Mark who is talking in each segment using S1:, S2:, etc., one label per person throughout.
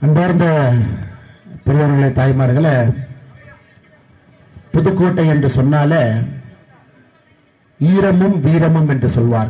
S1: அன்பார்ந்த பெரியவர்களே தாய்மார்களே புதுக்கோட்டை என்று சொன்னாலே ஈரமும் வீரமும் என்று சொல்வார்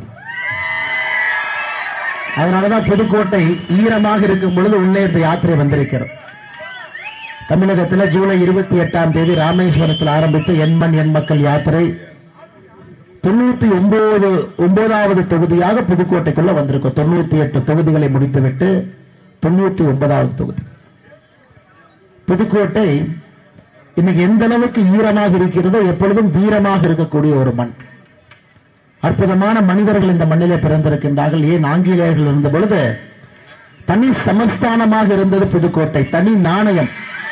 S1: அதனாலதான் புதுக்கோட்டை ஈரமாக இருக்கும் பொழுது உள்ளே இந்த யாத்திரை வந்திருக்கிறோம் தமிழகத்தில் ஜூலை இருபத்தி எட்டாம் தேதி ராமேஸ்வரத்தில் ஆரம்பித்த எண்மண் எண் மக்கள் யாத்திரை தொண்ணூத்தி ஒன்பது ஒன்பதாவது தொகுதியாக புதுக்கோட்டைக்குள்ள வந்திருக்கும் தொண்ணூத்தி எட்டு தொகுதிகளை முடித்துவிட்டு தொண்ணூத்தி ஒன்பதாவது தொகுதி புதுக்கோட்டை இன்னைக்கு எந்த அளவுக்கு ஈரமாக இருக்கிறதோ எப்பொழுதும் வீரமாக இருக்கக்கூடிய ஒரு மண் அற்புதமான மனிதர்கள் இந்த மண்ணிலே பிறந்திருக்கின்றார்கள் ஏன் ஆங்கிலேயர்கள் இருந்த பொழுது தனி சமஸ்தானமாக இருந்தது புதுக்கோட்டை தனி நாணயம்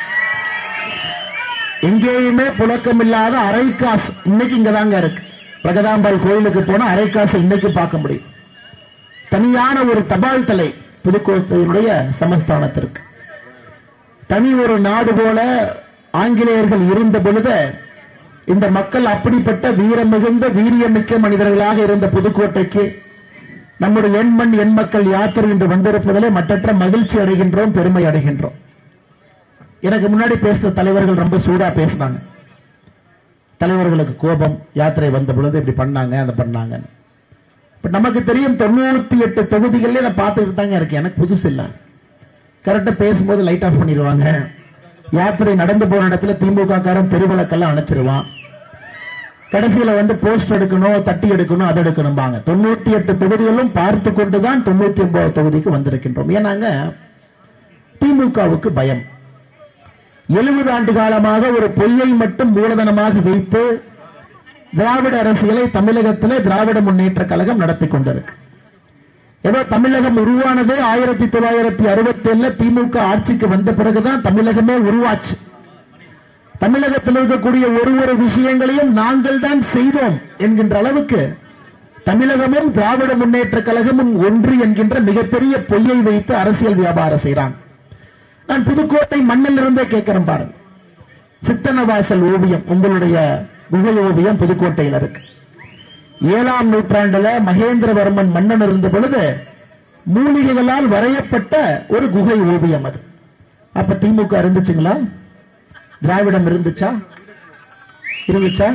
S1: எங்கேயுமே புழக்கமில்லாத அரைக்காசு இன்னைக்கு இங்கதாங்க இருக்கு பிரகதாம்பாள் கோயிலுக்கு போனா அரைக்காசு இன்னைக்கு பார்க்க முடியும் தனியான ஒரு தபால் தலை புதுக்கோட்டையினுடைய சமஸ்தானத்திற்கு தனி ஒரு நாடு போல ஆங்கிலேயர்கள் இருந்த பொழுது இந்த மக்கள் அப்படிப்பட்ட வீரம் மிகுந்த வீரியமிக்க மனிதர்களாக இருந்த புதுக்கோட்டைக்கு நம்முடைய எண்மண் எண் மக்கள் யாத்திரை இன்று வந்திருப்பதிலே மற்றற்ற மகிழ்ச்சி அடைகின்றோம் பெருமை அடைகின்றோம் எனக்கு முன்னாடி பேசின தலைவர்கள் ரொம்ப சூடா பேசினாங்க தலைவர்களுக்கு கோபம் யாத்திரை வந்த பொழுது இப்படி பண்ணாங்க அதை பண்ணாங்க இப்ப நமக்கு தெரியும் தொண்ணூத்தி எட்டு தொகுதிகளில் நான் பார்த்துக்கிட்டு தாங்க இருக்கேன் எனக்கு புதுசு இல்ல கரெக்டா பேசும்போது லைட் ஆஃப் பண்ணிடுவாங்க யாத்திரை நடந்து போன இடத்துல திமுக காரன் தெருவிளக்கெல்லாம் அணைச்சிருவான் கடைசியில வந்து போஸ்ட் எடுக்கணும் தட்டி எடுக்கணும் அதை எடுக்கணும்பாங்க தொண்ணூத்தி எட்டு தொகுதிகளும் பார்த்து கொண்டுதான் தொண்ணூத்தி ஒன்பது தொகுதிக்கு வந்திருக்கின்றோம் ஏன்னாங்க திமுகவுக்கு பயம் எழுபது ஆண்டு காலமாக ஒரு பொய்யை மட்டும் மூலதனமாக வைத்து திராவிட அரசியலை தமிழகத்திலே திராவிட முன்னேற்ற கழகம் நடத்தி கொண்டிருக்கு ஏதோ தமிழகம் உருவானதே ஆயிரத்தி தொள்ளாயிரத்தி அறுபத்தி ஏழுல திமுக ஆட்சிக்கு வந்த பிறகுதான் தமிழகமே உருவாச்சு தமிழகத்தில் இருக்கக்கூடிய ஒரு ஒரு விஷயங்களையும் நாங்கள் தான் செய்தோம் என்கின்ற அளவுக்கு தமிழகமும் திராவிட முன்னேற்ற கழகமும் ஒன்று என்கின்ற மிகப்பெரிய பொய்யை வைத்து அரசியல் வியாபாரம் செய்றாங்க நான் புதுக்கோட்டை மண்ணில் இருந்தே கேட்கிறேன் பாருங்க சித்தனவாசல் ஓவியம் உங்களுடைய குகை ஓவியம் புதுக்கோட்டையில் இருக்கு ஏழாம் நூற்றாண்டுல மகேந்திரவர்மன் மன்னன் இருந்த பொழுது மூலிகைகளால் வரையப்பட்ட ஒரு குகை ஓவியம் அது அப்ப திமுக இருந்துச்சுங்களா திராவிடம் இருந்துச்சா இருந்துச்சா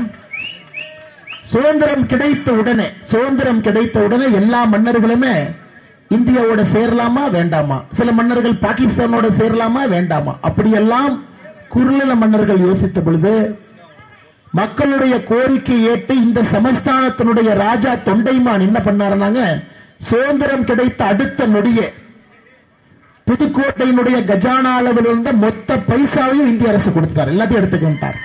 S1: சுதந்திரம் கிடைத்த உடனே சுதந்திரம் கிடைத்த உடனே எல்லா மன்னர்களுமே இந்தியாவோட சேரலாமா வேண்டாமா சில மன்னர்கள் பாகிஸ்தானோட சேரலாமா வேண்டாமா அப்படியெல்லாம் குறுநில மன்னர்கள் யோசித்த பொழுது மக்களுடைய கோரிக்கை ஏற்று இந்த சமஸ்தானத்தினுடைய ராஜா தொண்டைமான் என்ன பண்ணாருனாங்க சுதந்திரம் கிடைத்த அடுத்த நொடியே புதுக்கோட்டையினுடைய கஜானா அளவில் இருந்த மொத்த பைசாவையும் இந்திய அரசு கொடுத்தார் எல்லாத்தையும் எடுத்துக்கிட்டார்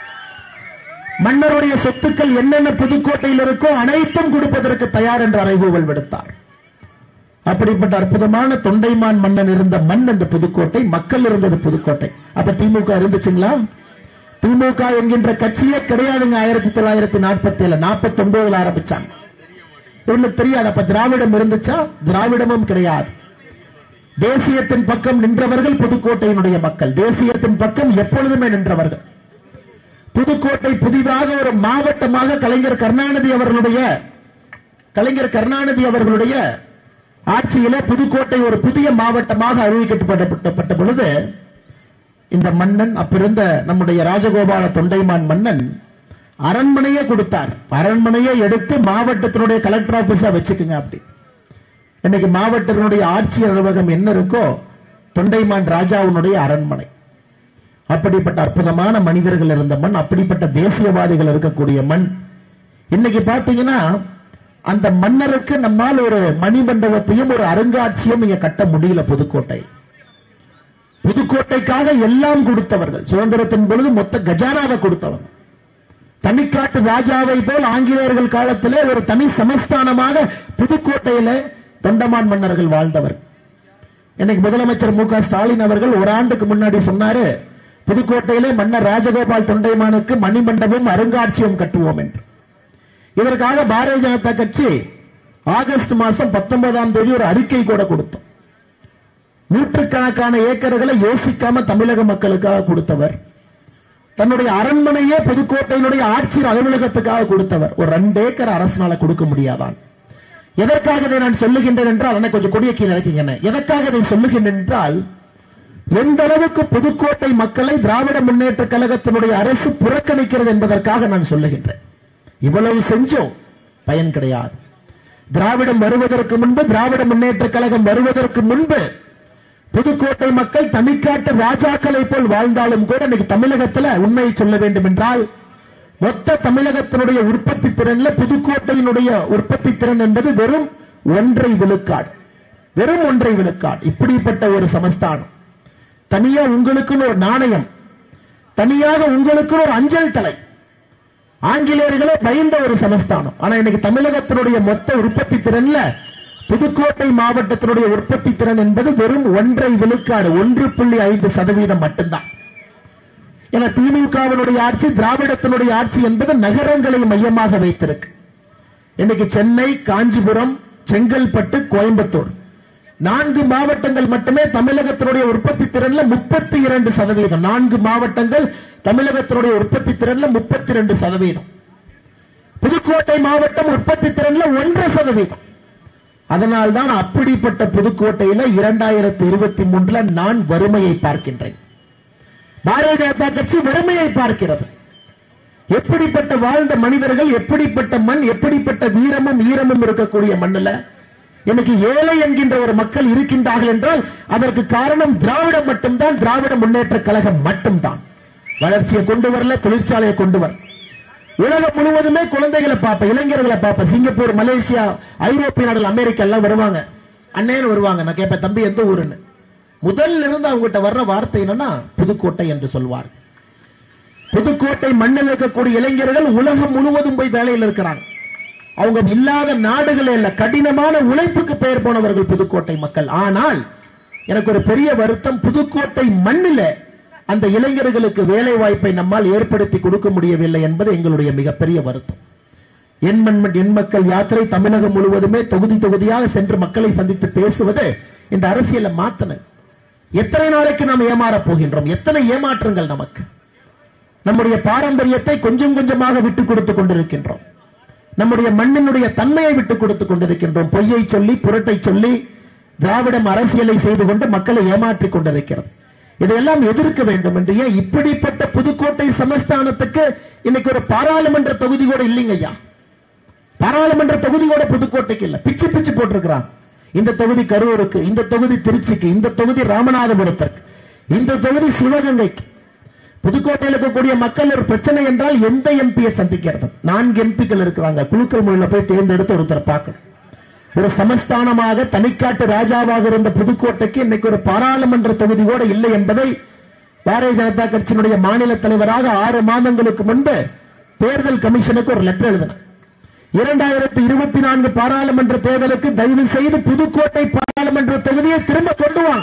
S1: மன்னருடைய சொத்துக்கள் என்னென்ன புதுக்கோட்டையில் இருக்கோ அனைத்தும் கொடுப்பதற்கு தயார் என்று அறைகூவல் விடுத்தார் அப்படிப்பட்ட அற்புதமான தொண்டைமான் மன்னன் இருந்த மண் இந்த புதுக்கோட்டை மக்கள் இருந்தது புதுக்கோட்டை அப்ப திமுக இருந்துச்சுங்களா திமுக என்கின்ற கட்சியே கிடையாதுங்க ஆயிரத்தி தொள்ளாயிரத்தி நாற்பத்தி ஏழு நாற்பத்தி ஒன்பதுல ஆரம்பிச்சாங்க இவங்களுக்கு தெரியாது அப்ப திராவிடம் இருந்துச்சா திராவிடமும் கிடையாது தேசியத்தின் பக்கம் நின்றவர்கள் புதுக்கோட்டையினுடைய மக்கள் தேசியத்தின் பக்கம் எப்பொழுதுமே நின்றவர்கள் புதுக்கோட்டை புதிதாக ஒரு மாவட்டமாக கலைஞர் கருணாநிதி அவர்களுடைய கலைஞர் கருணாநிதி அவர்களுடைய ஆட்சியில புதுக்கோட்டை ஒரு புதிய மாவட்டமாக அறிவிக்கப்பட்ட பொழுது இந்த மன்னன் அப்பிருந்த நம்முடைய ராஜகோபால தொண்டைமான் மன்னன் அரண்மனையே கொடுத்தார் அரண்மனையே எடுத்து மாவட்டத்தினுடைய கலெக்டர் ஆபீஸா வச்சுக்குங்க அப்படி இன்னைக்கு மாவட்டத்தினுடைய ஆட்சி அலுவலகம் என்ன இருக்கோ தொண்டைமான் ராஜாவுடைய அரண்மனை அப்படிப்பட்ட அற்புதமான மனிதர்கள் இருந்த மண் அப்படிப்பட்ட தேசியவாதிகள் இருக்கக்கூடிய மண் இன்னைக்கு பாத்தீங்கன்னா அந்த மன்னருக்கு நம்மால் ஒரு மணிமண்டபத்தையும் ஒரு அருங்காட்சியம் இங்க கட்ட முடியல புதுக்கோட்டை புதுக்கோட்டைக்காக எல்லாம் கொடுத்தவர்கள் சுதந்திரத்தின் பொழுது மொத்த கஜானாவை கொடுத்தவங்க தனிக்காட்டு ராஜாவை போல் ஆங்கிலேயர்கள் காலத்திலே ஒரு தனி சமஸ்தானமாக புதுக்கோட்டையில தொண்டமான் மன்னர்கள் வாழ்ந்தவர் இன்னைக்கு முதலமைச்சர் மு க ஸ்டாலின் அவர்கள் ஒரு ஆண்டுக்கு முன்னாடி சொன்னாரு புதுக்கோட்டையிலே மன்னர் ராஜகோபால் தொண்டைமானுக்கு மணிமண்டபம் அருங்காட்சியம் கட்டுவோம் என்று இதற்காக பாரதிய ஜனதா கட்சி ஆகஸ்ட் மாசம் பத்தொன்பதாம் தேதி ஒரு அறிக்கை கூட கொடுத்தோம் நூற்றுக்கணக்கான ஏக்கர்களை யோசிக்காம தமிழக மக்களுக்காக கொடுத்தவர் தன்னுடைய அரண்மனையே புதுக்கோட்டையினுடைய ஆட்சியர் அலுவலகத்துக்காக கொடுத்தவர் ஒரு ரெண்டு ஏக்கர் அரசனால கொடுக்க முடியாதான் எதற்காக இதை நான் சொல்லுகின்றேன் என்றால் எனக்கு கொஞ்சம் கொடிய கீழே இறக்கிங்க எதற்காக இதை சொல்லுகின்றேன் என்றால் எந்த அளவுக்கு புதுக்கோட்டை மக்களை திராவிட முன்னேற்ற கழகத்தினுடைய அரசு புறக்கணிக்கிறது என்பதற்காக நான் சொல்லுகின்றேன் இவ்வளவு செஞ்சோம் பயன் கிடையாது திராவிடம் வருவதற்கு முன்பு திராவிட முன்னேற்ற கழகம் வருவதற்கு முன்பு புதுக்கோட்டை மக்கள் தனிக்காட்டு ராஜாக்களை போல் வாழ்ந்தாலும் கூட இன்னைக்கு தமிழகத்துல உண்மையை சொல்ல வேண்டும் என்றால் மொத்த தமிழகத்தினுடைய உற்பத்தி திறன்ல புதுக்கோட்டையினுடைய உற்பத்தி திறன் என்பது வெறும் ஒன்றை விழுக்காடு வெறும் ஒன்றை விழுக்காடு இப்படிப்பட்ட ஒரு சமஸ்தானம் தனியா உங்களுக்குன்னு ஒரு நாணயம் தனியாக உங்களுக்குன்னு ஒரு அஞ்சல் தலை ஆங்கிலேயர்களே பயந்த ஒரு சமஸ்தானம் ஆனா இன்னைக்கு தமிழகத்தினுடைய மொத்த உற்பத்தி திறன்ல புதுக்கோட்டை மாவட்டத்தினுடைய உற்பத்தி திறன் என்பது வெறும் ஒன்றை விழுக்காடு ஒன்று புள்ளி ஐந்து சதவீதம் மட்டும்தான் என திமுகவினுடைய ஆட்சி திராவிடத்தினுடைய ஆட்சி என்பது நகரங்களை மையமாக வைத்திருக்கு இன்னைக்கு சென்னை காஞ்சிபுரம் செங்கல்பட்டு கோயம்புத்தூர் நான்கு மாவட்டங்கள் மட்டுமே தமிழகத்தினுடைய உற்பத்தி திறன்ல முப்பத்தி இரண்டு சதவீதம் நான்கு மாவட்டங்கள் தமிழகத்தினுடைய உற்பத்தி திறன்ல முப்பத்தி இரண்டு சதவீதம் புதுக்கோட்டை மாவட்டம் உற்பத்தி திறன்ல ஒன்றரை சதவீதம் அதனால்தான் அப்படிப்பட்ட புதுக்கோட்டையில இரண்டாயிரத்தி இருபத்தி மூன்றுல நான் வறுமையை பார்க்கின்றேன் பாரதிய ஜனதா கட்சி வறுமையை பார்க்கிறது எப்படிப்பட்ட வாழ்ந்த மனிதர்கள் எப்படிப்பட்ட மண் எப்படிப்பட்ட வீரமும் ஈரமும் இருக்கக்கூடிய மண்ணுல இன்னைக்கு ஏழை என்கின்ற ஒரு மக்கள் இருக்கின்றார்கள் என்றால் அதற்கு காரணம் திராவிடம் மட்டும்தான் திராவிட முன்னேற்ற கழகம் மட்டும்தான் வளர்ச்சியை கொண்டு வரல தொழிற்சாலையை கொண்டு வர உலகம் முழுவதுமே குழந்தைகளை பார்ப்ப இளைஞர்களை பார்ப்ப சிங்கப்பூர் மலேசியா ஐரோப்பிய நாடுகள் அமெரிக்கா எல்லாம் வருவாங்க அண்ணேன்னு வருவாங்க நான் கேட்பேன் தம்பி எந்த ஊருன்னு முதல்ல இருந்து அவங்ககிட்ட வர்ற வார்த்தை என்னன்னா புதுக்கோட்டை என்று சொல்வார் புதுக்கோட்டை மண்ணில் இருக்கக்கூடிய இளைஞர்கள் உலகம் முழுவதும் போய் வேலையில் இருக்கிறாங்க அவங்க இல்லாத நாடுகளே இல்ல கடினமான உழைப்புக்கு பெயர் போனவர்கள் புதுக்கோட்டை மக்கள் ஆனால் எனக்கு ஒரு பெரிய வருத்தம் புதுக்கோட்டை மண்ணில அந்த இளைஞர்களுக்கு வேலை வாய்ப்பை நம்மால் ஏற்படுத்தி கொடுக்க முடியவில்லை என்பது எங்களுடைய மிகப்பெரிய வருத்தம் என் மண் என் மக்கள் யாத்திரை தமிழகம் முழுவதுமே தொகுதி தொகுதியாக சென்று மக்களை சந்தித்து பேசுவது இந்த அரசியலை மாத்தன எத்தனை நாளைக்கு நாம் ஏமாறப் போகின்றோம் எத்தனை ஏமாற்றங்கள் நமக்கு நம்முடைய பாரம்பரியத்தை கொஞ்சம் கொஞ்சமாக விட்டுக் கொடுத்துக் கொண்டிருக்கின்றோம் நம்முடைய மண்ணினுடைய தன்மையை விட்டுக் கொடுத்துக் கொண்டிருக்கின்றோம் பொய்யை சொல்லி புரட்டை சொல்லி திராவிடம் அரசியலை செய்து கொண்டு மக்களை ஏமாற்றிக் கொண்டிருக்கிறது இதையெல்லாம் எதிர்க்க வேண்டும் என்று ஏன் இப்படிப்பட்ட புதுக்கோட்டை சமஸ்தானத்துக்கு இன்னைக்கு ஒரு பாராளுமன்ற தொகுதி கூட இல்லைங்க ஐயா பாராளுமன்ற தொகுதி கூட புதுக்கோட்டைக்கு இல்ல பிச்சு பிச்சு போட்டிருக்கிறான் இந்த தொகுதி கரூருக்கு இந்த தொகுதி திருச்சிக்கு இந்த தொகுதி ராமநாதபுரத்திற்கு இந்த தொகுதி சிவகங்கைக்கு புதுக்கோட்டையில் இருக்கக்கூடிய மக்கள் ஒரு பிரச்சனை என்றால் எந்த எம்பியை சந்திக்கிறது நான்கு எம்பிக்கள் இருக்கிறாங்க குழுக்கள் முறையில போய் தேர்ந்தெடுத்து ஒருத்தர் பார்க்கணும் ஒரு சமஸ்தானமாக தனிக்காட்டு ராஜாவாக இருந்த புதுக்கோட்டைக்கு இன்னைக்கு ஒரு பாராளுமன்ற தொகுதி கூட இல்லை என்பதை பாரதிய ஜனதா கட்சியினுடைய மாநில தலைவராக ஆறு மாதங்களுக்கு முன்பு தேர்தல் கமிஷனுக்கு ஒரு லெட்டர் எழுதினார் இரண்டாயிரத்தி இருபத்தி நான்கு பாராளுமன்ற தேர்தலுக்கு தயவு செய்து புதுக்கோட்டை பாராளுமன்ற தொகுதியை திரும்ப கொண்டு வாங்க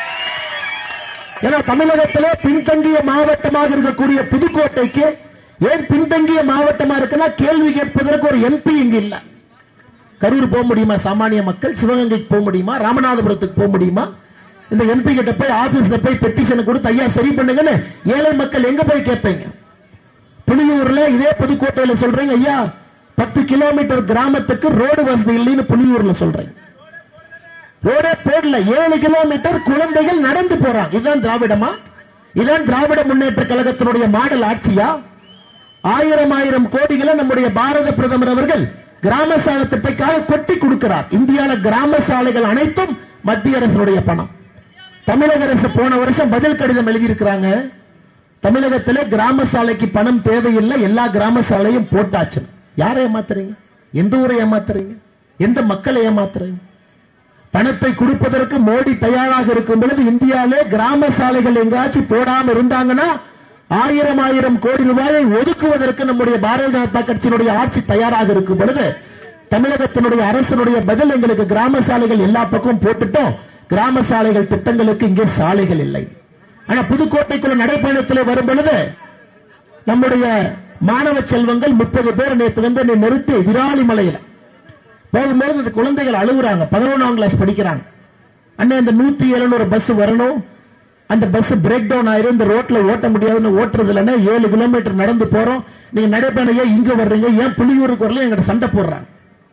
S1: ஏன்னா தமிழகத்திலே பின்தங்கிய மாவட்டமாக இருக்கக்கூடிய புதுக்கோட்டைக்கு ஏன் பின்தங்கிய மாவட்டமா இருக்குன்னா கேள்வி கேட்பதற்கு ஒரு எம்பி இங்க இல்ல கரூர் போக முடியுமா சாமானிய மக்கள் சிவகங்கைக்கு போக முடியுமா ராமநாதபுரத்துக்கு போக முடியுமா இந்த எம்பி கிட்ட போய் ஆபீஸ்ல போய் பெட்டிஷன் கொடுத்து ஐயா சரி பண்ணுங்கன்னு ஏழை மக்கள் எங்க போய் கேட்பீங்க புலியூர்ல இதே புதுக்கோட்டையில சொல்றீங்க ஐயா பத்து கிலோமீட்டர் கிராமத்துக்கு ரோடு வசதி இல்லைன்னு புலியூர்ல சொல்றீங்க ரோடே போடல ஏழு கிலோமீட்டர் குழந்தைகள் நடந்து போறாங்க இதுதான் திராவிடமா இதுதான் திராவிட முன்னேற்ற கழகத்தினுடைய மாடல் ஆட்சியா ஆயிரம் ஆயிரம் கோடிகளை நம்முடைய பாரத பிரதமர் அவர்கள் கிராம சாலை திட்டக்காக கொட்டி கொடுக்கிறார் இந்தியால கிராம சாலைகள் அனைத்தும் மத்திய அரசுடைய பணம் தமிழக அரசு போன வருஷம் பதில் கடிதம் எழுதியிருக்கிறாங்க தமிழகத்திலே கிராம சாலைக்கு பணம் தேவையில்லை எல்லா கிராம சாலையும் போட்டாச்சு யாரை ஏமாத்துறீங்க எந்த ஊரை ஏமாத்துறீங்க எந்த மக்களை ஏமாத்துறீங்க பணத்தை கொடுப்பதற்கு மோடி தயாராக இருக்கும் பொழுது இந்தியாவிலே கிராம சாலைகள் எங்காச்சும் போடாம இருந்தாங்கன்னா ஆயிரம் ஆயிரம் கோடி ரூபாயை ஒதுக்குவதற்கு நம்முடைய பாரதிய ஜனதா கட்சியினுடைய ஆட்சி தயாராக இருக்கும் பொழுது தமிழகத்தினுடைய அரசனுடைய பதில் எங்களுக்கு கிராம சாலைகள் எல்லா பக்கமும் போட்டுட்டோம் கிராம சாலைகள் திட்டங்களுக்கு இங்கே சாலைகள் இல்லை ஆனா புதுக்கோட்டைக்குள்ள நடைப்பயணத்தில் வரும் பொழுது நம்முடைய மாணவ செல்வங்கள் முப்பது பேர் நேற்று வந்து என்னை நிறுத்தி விராலிமலையில போகும்போது இந்த குழந்தைகள் அழுகுறாங்க பதினொன்றாம் கிளாஸ் படிக்கிறாங்க அண்ணே இந்த நூத்தி எழுநூறு பஸ் வரணும் அந்த பஸ் பிரேக் டவுன் ஆயிரும் இந்த ரோட்ல ஓட்ட முடியாதுன்னு ஓட்டுறது இல்லைன்னா ஏழு கிலோமீட்டர் நடந்து போறோம் நீங்க நடைபயணம் ஏன் இங்க வர்றீங்க ஏன் புலியூருக்கு வரல எங்கிட்ட சண்டை போடுறாங்க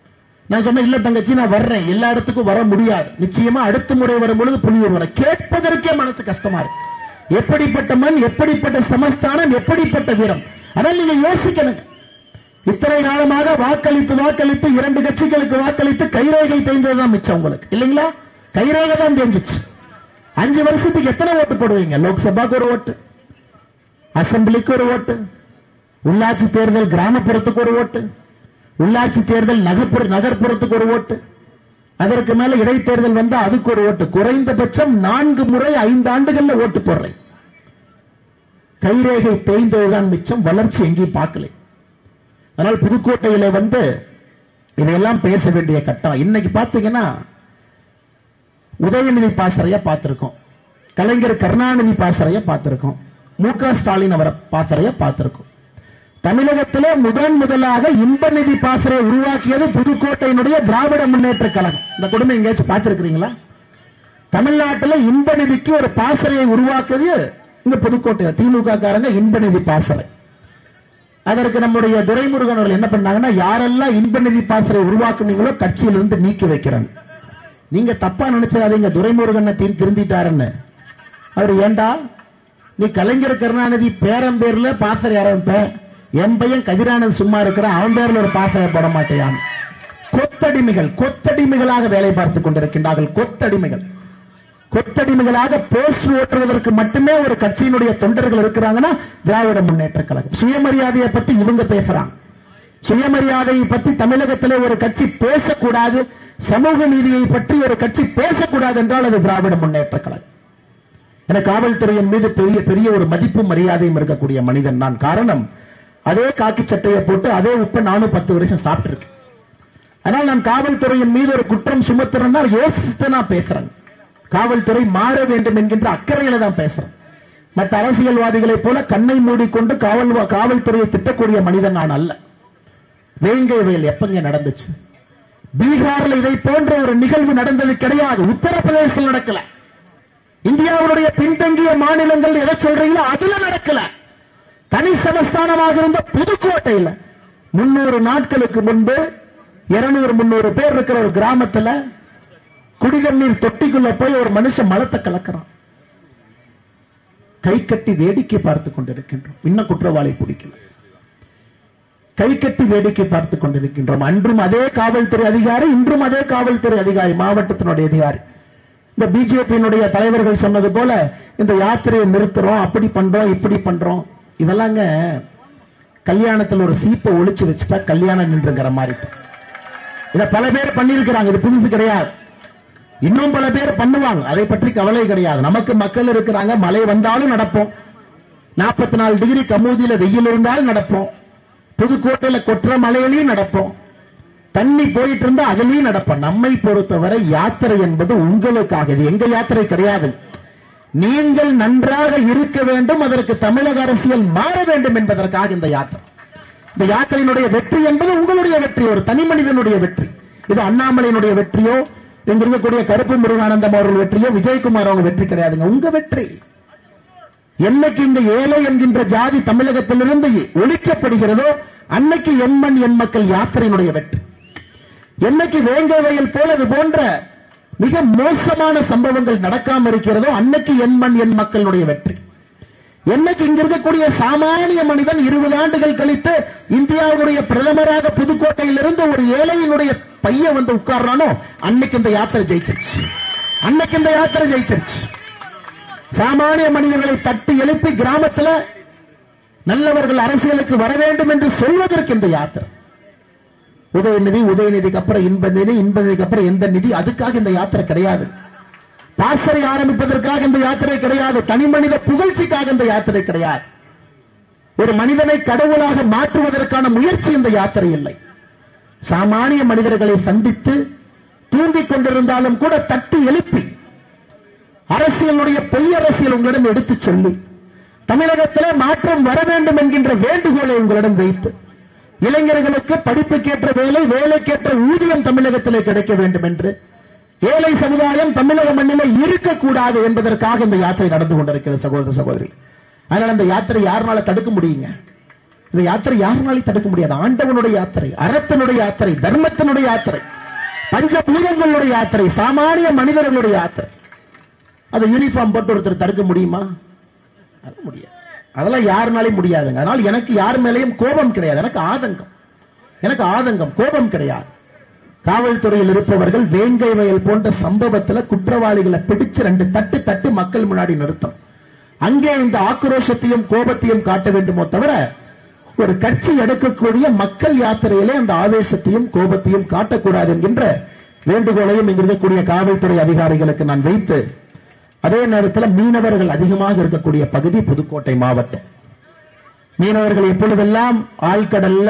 S1: நான் சொன்னேன் இல்ல தங்கச்சி நான் வர்றேன் எல்லா இடத்துக்கும் வர முடியாது நிச்சயமா அடுத்த முறை வரும்பொழுது புலியூர் வர கேட்பதற்கே மனசு கஷ்டமா இருக்கு எப்படிப்பட்ட மண் எப்படிப்பட்ட சமஸ்தானம் எப்படிப்பட்ட வீரம் ஆனால் நீங்க யோசிக்கணும் இத்தனை காலமாக வாக்களித்து வாக்களித்து இரண்டு கட்சிகளுக்கு வாக்களித்து கைரேகை தெரிஞ்சதுதான் மிச்சம் உங்களுக்கு இல்லைங்களா கைரேகை தான் தெரிஞ்சிச்சு அஞ்சு வருஷத்துக்கு எத்தனை ஓட்டு போடுவீங்க லோக்சபாக்கு ஒரு ஓட்டு அசம்பிளிக்கு ஒரு ஓட்டு உள்ளாட்சி தேர்தல் கிராமப்புறத்துக்கு ஒரு ஓட்டு உள்ளாட்சி தேர்தல் நகர்ப்புற நகர்ப்புறத்துக்கு ஒரு ஓட்டு அதற்கு மேல இடைத்தேர்தல் வந்தா அதுக்கு ஒரு ஓட்டு குறைந்தபட்சம் நான்கு முறை ஐந்து ஆண்டுகள்ல ஓட்டு போடுறேன் கைரேகை தேய்ந்ததுதான் மிச்சம் வளர்ச்சி எங்கேயும் பார்க்கல அதனால் புதுக்கோட்டையில வந்து இதையெல்லாம் பேச வேண்டிய கட்டம் இன்னைக்கு பாத்தீங்கன்னா உதயநிதி பாசறைய பார்த்திருக்கோம் கலைஞர் கருணாநிதி பாசறைய பார்த்திருக்கோம் மு க ஸ்டாலின் அவரை பாசறைய பார்த்திருக்கோம் தமிழகத்திலே முதன் முதலாக இன்ப நிதி பாசறை உருவாக்கியது புதுக்கோட்டையினுடைய திராவிட முன்னேற்ற கழகம் இந்த குடும்பம் எங்கேயாச்சும் பார்த்திருக்கிறீங்களா தமிழ்நாட்டில் இன்ப நிதிக்கு ஒரு பாசறையை உருவாக்கியது இந்த புதுக்கோட்டையில் திமுக காரங்க இன்ப நிதி பாசறை அதற்கு நம்முடைய துரைமுருகன் அவர்கள் என்ன பண்ணாங்கன்னா யாரெல்லாம் இன்ப நிதி பாசறை உருவாக்குனீங்களோ கட்சியிலிருந்து நீக்கி வைக்கிறாங்க நீங்க தப்பா நினைச்சிடாதீங்க துரைமுருகனை திரு- திருந்திட்டாருன்னு அவர் ஏண்டா நீ கலைஞர் கருணாநிதி பேரம் பேர்ல பாசறை ஆரம்பிப்ப என் பையன் கதிரானந்த் சும்மா இருக்கிறான் அவன் பேர்ல ஒரு பாசறை போட மாட்டேயான் கொத்தடிமைகள் கொத்தடிமைகளாக வேலை பார்த்துக் கொண்டிருக்கின்றார்கள் கொத்தடிமைகள் கொத்தடிமைகளாக போஸ்ட் ஓட்டுவதற்கு மட்டுமே ஒரு கட்சியினுடைய தொண்டர்கள் இருக்கிறாங்கன்னா திராவிட முன்னேற்ற கழகம் சுயமரியாதையை பத்தி இவங்க பேசுறாங்க சுயமரியாதையை பத்தி தமிழகத்திலே ஒரு கட்சி பேசக்கூடாது சமூக நீதியை பற்றி ஒரு கட்சி பேசக்கூடாது என்றால் அது திராவிட முன்னேற்ற கழகம் என காவல்துறையின் மீது பெரிய பெரிய ஒரு மதிப்பும் மரியாதையும் இருக்கக்கூடிய மனிதன் நான் காரணம் அதே காக்கி சட்டையை போட்டு அதே உப்பை நானும் பத்து வருஷம் சாப்பிட்டிருக்கேன் ஆனால் நான் காவல்துறையின் மீது ஒரு குற்றம் சுமத்துறேன்னா யோசித்து நான் பேசுறேன் காவல்துறை மாற வேண்டும் என்கின்ற அக்கறையில தான் பேசுறேன் மற்ற அரசியல்வாதிகளைப் போல கண்ணை மூடிக்கொண்டு காவல் காவல்துறையை திட்டக்கூடிய மனிதன் நான் அல்ல வேங்கை வயல் எப்பங்க நடந்துச்சு பீகார்ல இதை போன்ற ஒரு நிகழ்வு நடந்தது கிடையாது உத்தரப்பிரதேசத்தில் நடக்கல இந்தியாவுடைய பின்தங்கிய மாநிலங்கள் எதை சொல்றீங்களோ அதுல நடக்கல தனி சமஸ்தானமாக இருந்த புதுக்கோட்டையில முன்னூறு நாட்களுக்கு முன்பு இருநூறு முன்னூறு பேர் இருக்கிற ஒரு கிராமத்துல குடிதண்ணீர் தொட்டிக்குள்ள போய் ஒரு மனுஷன் மலத்தை கலக்கிறான் கை கட்டி வேடிக்கை பார்த்து கொண்டிருக்கின்றோம் இன்னும் குற்றவாளி பிடிக்கல கை கட்டி வேடிக்கை பார்த்துக் கொண்டிருக்கின்றோம் அன்றும் அதே காவல்துறை அதிகாரி இன்றும் அதே காவல்துறை அதிகாரி மாவட்டத்தினுடைய அதிகாரி இந்த பிஜேபியினுடைய தலைவர்கள் சொன்னது போல இந்த யாத்திரையை நிறுத்துறோம் அப்படி பண்றோம் இப்படி பண்றோம் இதெல்லாங்க கல்யாணத்துல ஒரு சீப்பை ஒளிச்சு வச்சுட்டா கல்யாணம் நின்றுங்கிற மாதிரி இத பல பேர் பண்ணியிருக்கிறாங்க இது புதுசு கிடையாது இன்னும் பல பேர் பண்ணுவாங்க அதை பற்றி கவலை கிடையாது நமக்கு மக்கள் இருக்கிறாங்க மழை வந்தாலும் நடப்போம் நாற்பத்தி நாலு டிகிரி கமூதியில வெயில் இருந்தாலும் நடப்போம் புதுக்கோட்டையில கொற்ற மலையிலையும் நடப்போம் தண்ணி போயிட்டு இருந்தா அதுலயும் நடப்போம் நம்மை பொறுத்தவரை யாத்திரை என்பது உங்களுக்காக இது எங்க யாத்திரை கிடையாது நீங்கள் நன்றாக இருக்க வேண்டும் அதற்கு தமிழக அரசியல் மாற வேண்டும் என்பதற்காக இந்த யாத்திரை இந்த யாத்திரையினுடைய வெற்றி என்பது உங்களுடைய வெற்றி ஒரு தனி மனிதனுடைய வெற்றி இது அண்ணாமலையினுடைய வெற்றியோ இங்க இருக்கக்கூடிய கருப்பு முருகானந்தம் அவர்கள் வெற்றியோ விஜயகுமார் அவங்க வெற்றி கிடையாதுங்க உங்க வெற்றி என்னைக்கு இந்த ஏழை என்கின்ற ஜாதி தமிழகத்திலிருந்து ஒழிக்கப்படுகிறதோ அன்னைக்கு எண்மண் எண் மக்கள் யாத்திரையினுடைய வெற்றி என்னைக்கு வேங்கை வயல் போல இது போன்ற மிக மோசமான சம்பவங்கள் நடக்காம இருக்கிறதோ அன்னைக்கு எண்மண் எண் மக்களுடைய வெற்றி என்னைக்கு இங்க இருக்கக்கூடிய சாமானிய மனிதன் இருபது ஆண்டுகள் கழித்து இந்தியாவுடைய பிரதமராக புதுக்கோட்டையிலிருந்து ஒரு ஏழையினுடைய பையன் வந்து உட்கார்றானோ அன்னைக்கு இந்த யாத்திரை ஜெயிச்சிருச்சு அன்னைக்கு இந்த யாத்திரை ஜெயிச்சிருச்சு சாமானிய மனிதர்களை தட்டி எழுப்பி கிராமத்துல நல்லவர்கள் அரசியலுக்கு வர வேண்டும் என்று சொல்வதற்கு இந்த யாத்திரை உதயநிதி உதயநிதிக்கு அப்புறம் இன்ப நிதி இன்ப நிதிக்கு அப்புறம் எந்த நிதி அதுக்காக இந்த யாத்திரை கிடையாது பாசறை ஆரம்பிப்பதற்காக இந்த யாத்திரை கிடையாது தனி மனித புகழ்ச்சிக்காக இந்த யாத்திரை கிடையாது ஒரு மனிதனை கடவுளாக மாற்றுவதற்கான முயற்சி இந்த யாத்திரை இல்லை சாமானிய மனிதர்களை சந்தித்து தூங்கிக் கொண்டிருந்தாலும் கூட தட்டி எழுப்பி அரசியலுடைய பொய் அரசியல் உங்களிடம் எடுத்துச் சொல்லி தமிழகத்திலே மாற்றம் வர வேண்டும் என்கின்ற வேண்டுகோளை உங்களிடம் வைத்து இளைஞர்களுக்கு படிப்புக்கேற்ற வேலை வேலைக்கேற்ற ஊதியம் தமிழகத்திலே கிடைக்க வேண்டும் என்று ஏழை சமுதாயம் தமிழக மண்ணிலே இருக்கக்கூடாது என்பதற்காக இந்த யாத்திரை நடந்து கொண்டிருக்கிறது சகோதர சகோதரி அதனால இந்த யாத்திரை யாருனால தடுக்க முடியுங்க இந்த யாத்திரை யாருனாலையும் தடுக்க முடியாது ஆண்டவனுடைய யாத்திரை அறத்தினுடைய யாத்திரை தர்மத்தினுடைய யாத்திரை பஞ்சபூதங்களுடைய யாத்திரை சாமானிய மனிதர்களுடைய யாத்திரை அதை யூனிஃபார்ம் போட்டு ஒருத்தர் தடுக்க முடியுமா அது முடியாது அதெல்லாம் யாருனாலையும் முடியாதுங்க அதனால எனக்கு யார் மேலேயும் கோபம் கிடையாது எனக்கு ஆதங்கம் எனக்கு ஆதங்கம் கோபம் கிடையாது காவல்துறையில் இருப்பவர்கள் வேங்கை வயல் போன்ற சம்பவத்துல குற்றவாளிகளை பிடிச்சு ரெண்டு தட்டு தட்டு மக்கள் முன்னாடி நிறுத்தம் அங்கே இந்த ஆக்ரோஷத்தையும் கோபத்தையும் காட்ட வேண்டுமோ தவிர ஒரு கட்சி எடுக்கக்கூடிய மக்கள் யாத்திரையிலே அந்த ஆவேசத்தையும் கோபத்தையும் காட்டக்கூடாது என்கின்ற வேண்டுகோளையும் இங்க இருக்கக்கூடிய காவல்துறை அதிகாரிகளுக்கு நான் வைத்து அதே நேரத்தில் மீனவர்கள் அதிகமாக இருக்கக்கூடிய பகுதி புதுக்கோட்டை மாவட்டம் மீனவர்கள் எப்பொழுதெல்லாம் ஆழ்கடல்ல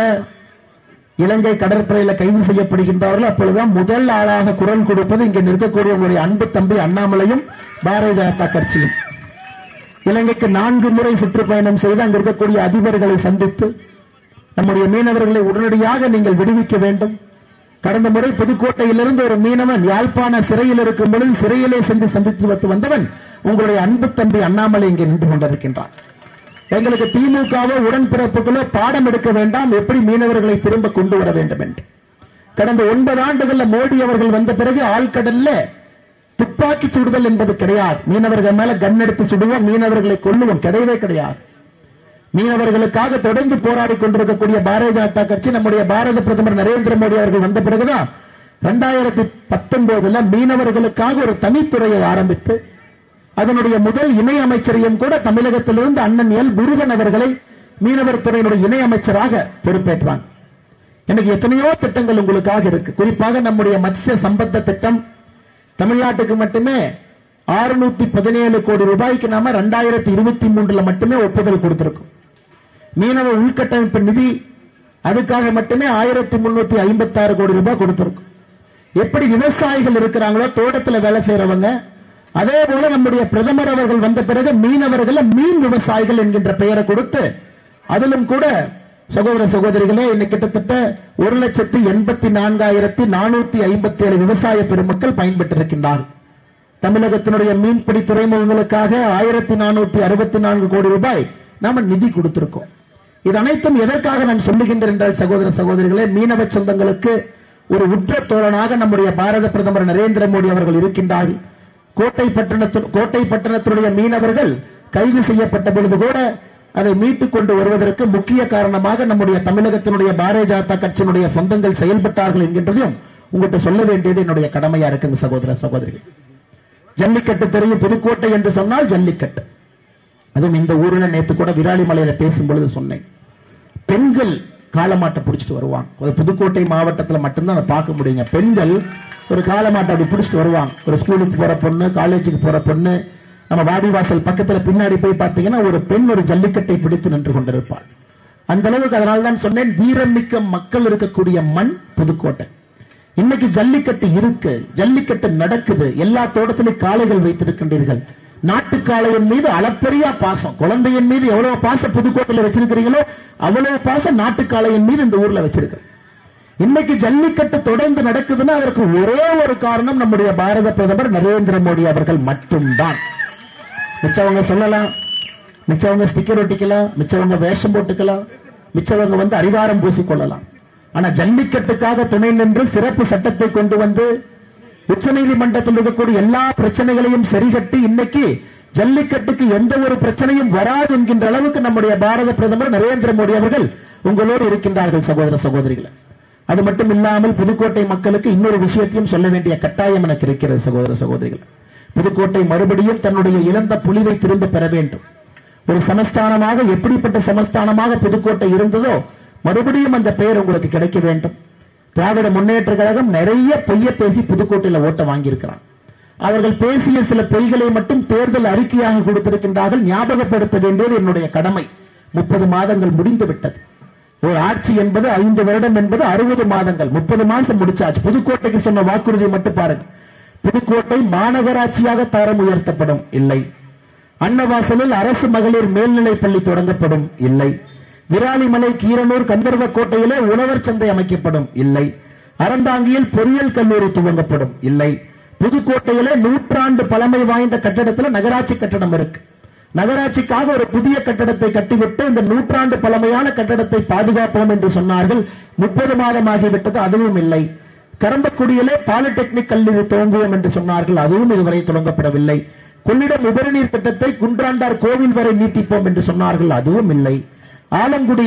S1: இலங்கை கடற்படையில கைது செய்யப்படுகின்றார்கள் அப்பொழுதுதான் முதல் ஆளாக குரல் கொடுப்பது இங்க நிற்கக்கூடிய உங்களுடைய அன்பு தம்பி அண்ணாமலையும் பாரதிய ஜனதா கட்சியும் இலங்கைக்கு நான்கு முறை சுற்றுப்பயணம் செய்து அங்க இருக்கக்கூடிய அதிபர்களை சந்தித்து நம்முடைய மீனவர்களை உடனடியாக நீங்கள் விடுவிக்க வேண்டும் கடந்த முறை புதுக்கோட்டையிலிருந்து ஒரு மீனவன் யாழ்ப்பாண சிறையில் இருக்கும் பொழுது சிறையிலே சென்று சந்தித்து வந்து வந்தவன் உங்களுடைய அன்பு தம்பி அண்ணாமலை இங்கே நின்று கொண்டிருக்கின்றான் எங்களுக்கு திமுகவோ உடன்பிறப்புகளோ பாடம் எடுக்க வேண்டாம் எப்படி மீனவர்களை திரும்ப கொண்டு வர வேண்டும் என்று கடந்த ஒன்பது ஆண்டுகள்ல மோடி அவர்கள் வந்த பிறகு ஆழ்கடல்ல துப்பாக்கி சுடுதல் என்பது கிடையாது மீனவர்கள் மேல கன் எடுத்து சுடுவோம் மீனவர்களை கொல்லுவோம் கிடையவே கிடையாது மீனவர்களுக்காக தொடர்ந்து போராடி கொண்டிருக்கக்கூடிய பாரதிய ஜனதா கட்சி நம்முடைய பாரத பிரதமர் நரேந்திர மோடி அவர்கள் வந்த பிறகுதான் இரண்டாயிரத்தி பத்தொன்பதுல மீனவர்களுக்காக ஒரு தனித்துறையை ஆரம்பித்து அதனுடைய முதல் இணை அமைச்சரையும் கூட தமிழகத்திலிருந்து அண்ணன் எல் முருகன் அவர்களை மீனவர் துறையினுடைய இணை அமைச்சராக பொறுப்பேற்றாங்க எனக்கு எத்தனையோ திட்டங்கள் உங்களுக்காக இருக்கு குறிப்பாக நம்முடைய மத்ஸ்ய சம்பத்த திட்டம் தமிழ்நாட்டுக்கு மட்டுமே ஆறுநூத்தி பதினேழு கோடி ரூபாய்க்கு நாம ரெண்டாயிரத்தி இருபத்தி மூன்றுல மட்டுமே ஒப்புதல் கொடுத்திருக்கோம் மீனவ உள்கட்டமைப்பு நிதி அதுக்காக மட்டுமே ஆயிரத்தி முன்னூத்தி ஐம்பத்தி ஆறு கோடி ரூபாய் கொடுத்திருக்கோம் எப்படி விவசாயிகள் இருக்கிறாங்களோ தோட்டத்துல வேலை செய்யறவங்க அதே போல நம்முடைய பிரதமர் அவர்கள் வந்த பிறகு மீனவர்கள் மீன் விவசாயிகள் என்கின்ற பெயரை கொடுத்து அதிலும் கூட சகோதர சகோதரிகளே இன்னைக்கு கிட்டத்தட்ட ஒரு லட்சத்தி எண்பத்தி நான்காயிரத்தி நானூத்தி ஐம்பத்தி ஏழு விவசாய பெருமக்கள் பயன்பெற்றிருக்கின்றார்கள் தமிழகத்தினுடைய மீன்பிடி துறைமுகங்களுக்காக ஆயிரத்தி நானூத்தி அறுபத்தி நான்கு கோடி ரூபாய் நாம நிதி கொடுத்திருக்கோம் இது அனைத்தும் எதற்காக நான் சொல்லுகின்றேன் என்றால் சகோதர சகோதரிகளே மீனவ சொந்தங்களுக்கு ஒரு உற்ற தோழனாக நம்முடைய பாரத பிரதமர் நரேந்திர மோடி அவர்கள் இருக்கின்றார்கள் கோட்டை பட்டணத்து கோட்டை பட்டணத்தினுடைய மீனவர்கள் கைது செய்யப்பட்ட பொழுது கூட அதை மீட்டுக் கொண்டு வருவதற்கு முக்கிய காரணமாக நம்முடைய தமிழகத்தினுடைய பாரதிய ஜனதா கட்சியினுடைய சொந்தங்கள் செயல்பட்டார்கள் என்கின்றதையும் உங்கள்கிட்ட சொல்ல வேண்டியது என்னுடைய கடமையா இருக்குங்க சகோதர சகோதரிகள் ஜல்லிக்கட்டு தெரியும் புதுக்கோட்டை என்று சொன்னால் ஜல்லிக்கட்டு அதுவும் இந்த ஊர்ல நேத்து கூட விராலிமலையில பேசும் பொழுது சொன்னேன் பெண்கள் காலமாட்டை பிடிச்சிட்டு வருவாங்க ஒரு புதுக்கோட்டை மாவட்டத்துல மட்டும்தான் அதை பார்க்க முடியுங்க பெண்கள் ஒரு காலமாட்டை அப்படி பிடிச்சிட்டு வருவாங்க ஒரு ஸ்கூலுக்கு போற பொண்ணு காலேஜுக்கு போற பொண்ணு நம்ம வாடிவாசல் பக்கத்துல பின்னாடி போய் பார்த்தீங்கன்னா ஒரு பெண் ஒரு ஜல்லிக்கட்டை பிடித்து நின்று கொண்டிருப்பாள் அந்த அளவுக்கு அதனால தான் சொன்னேன் வீரமிக்க மக்கள் இருக்கக்கூடிய மண் புதுக்கோட்டை இன்னைக்கு ஜல்லிக்கட்டு இருக்கு ஜல்லிக்கட்டு நடக்குது எல்லா தோட்டத்திலும் காளைகள் வைத்திருக்கின்றீர்கள் நாட்டு காளையின் மீது அளப்பரிய பாசம் குழந்தையின் மீது எவ்வளவு பாசம் புதுக்கோட்டையில வச்சிருக்கிறீங்களோ அவ்வளவு பாசம் நாட்டு காளையின் மீது இந்த ஊர்ல வச்சிருக்கிறேன் இன்னைக்கு ஜல்லிக்கட்டு தொடர்ந்து நடக்குதுன்னா அதற்கு ஒரே ஒரு காரணம் நம்முடைய பாரத பிரதமர் நரேந்திர மோடி அவர்கள் மட்டும்தான் மிச்சவங்க சொல்லலாம் மிச்சவங்க ஸ்டிக்கர் ஒட்டிக்கலாம் மிச்சவங்க வேஷம் போட்டுக்கலாம் மிச்சவங்க வந்து அதிகாரம் பூசிக்கொள்ளலாம் ஆனா ஜல்லிக்கட்டுக்காக துணை நின்று சிறப்பு சட்டத்தை கொண்டு வந்து உச்சநீதிமன்றத்தில் இருக்கக்கூடிய எல்லா பிரச்சனைகளையும் சரிகட்டி இன்னைக்கு ஜல்லிக்கட்டுக்கு எந்த ஒரு பிரச்சனையும் வராது என்கின்ற அளவுக்கு நம்முடைய பாரத பிரதமர் நரேந்திர மோடி அவர்கள் உங்களோடு இருக்கின்றார்கள் சகோதர சகோதரிகளை அது மட்டும் இல்லாமல் புதுக்கோட்டை மக்களுக்கு இன்னொரு விஷயத்தையும் சொல்ல வேண்டிய கட்டாயம் எனக்கு இருக்கிறது சகோதர சகோதரிகள் புதுக்கோட்டை மறுபடியும் தன்னுடைய இழந்த புலிவை திரும்ப பெற வேண்டும் ஒரு சமஸ்தானமாக எப்படிப்பட்ட சமஸ்தானமாக புதுக்கோட்டை இருந்ததோ மறுபடியும் அந்த பெயர் உங்களுக்கு கிடைக்க வேண்டும் திராவிட முன்னேற்ற கழகம் நிறைய பொய்ய பேசி புதுக்கோட்டையில ஓட்ட வாங்கியிருக்கிறான் அவர்கள் பேசிய சில பொய்களை மட்டும் தேர்தல் அறிக்கையாக கொடுத்திருக்கின்றார்கள் ஞாபகப்படுத்த வேண்டியது என்னுடைய கடமை முப்பது மாதங்கள் முடிந்து விட்டது ஒரு ஆட்சி என்பது ஐந்து வருடம் என்பது அறுபது மாதங்கள் முப்பது மாசம் முடிச்சாச்சு புதுக்கோட்டைக்கு சொன்ன வாக்குறுதி மட்டும் பாருங்க புதுக்கோட்டை மாநகராட்சியாக தரம் உயர்த்தப்படும் இல்லை அன்னவாசலில் அரசு மகளிர் மேல்நிலைப் பள்ளி தொடங்கப்படும் இல்லை விராலிமலை கீரனூர் கந்தர்வ கோட்டையிலே உழவர் சந்தை அமைக்கப்படும் இல்லை அறந்தாங்கியில் பொறியியல் கல்லூரி துவங்கப்படும் இல்லை புதுக்கோட்டையிலே நூற்றாண்டு பழமை வாய்ந்த கட்டடத்தில் நகராட்சி கட்டடம் இருக்கு நகராட்சிக்காக ஒரு புதிய கட்டடத்தை கட்டிவிட்டு இந்த நூற்றாண்டு பழமையான கட்டடத்தை பாதுகாப்போம் என்று சொன்னார்கள் முப்பது மாதம் ஆகிவிட்டது அதுவும் இல்லை கரம்பக்குடியிலே பாலிடெக்னிக் கல்லூரி துவங்குவோம் என்று சொன்னார்கள் அதுவும் இதுவரை தொடங்கப்படவில்லை கொள்ளிடம் உபரிநீர் திட்டத்தை குன்றாண்டார் கோவில் வரை நீட்டிப்போம் என்று சொன்னார்கள் அதுவும் இல்லை ஆலங்குடி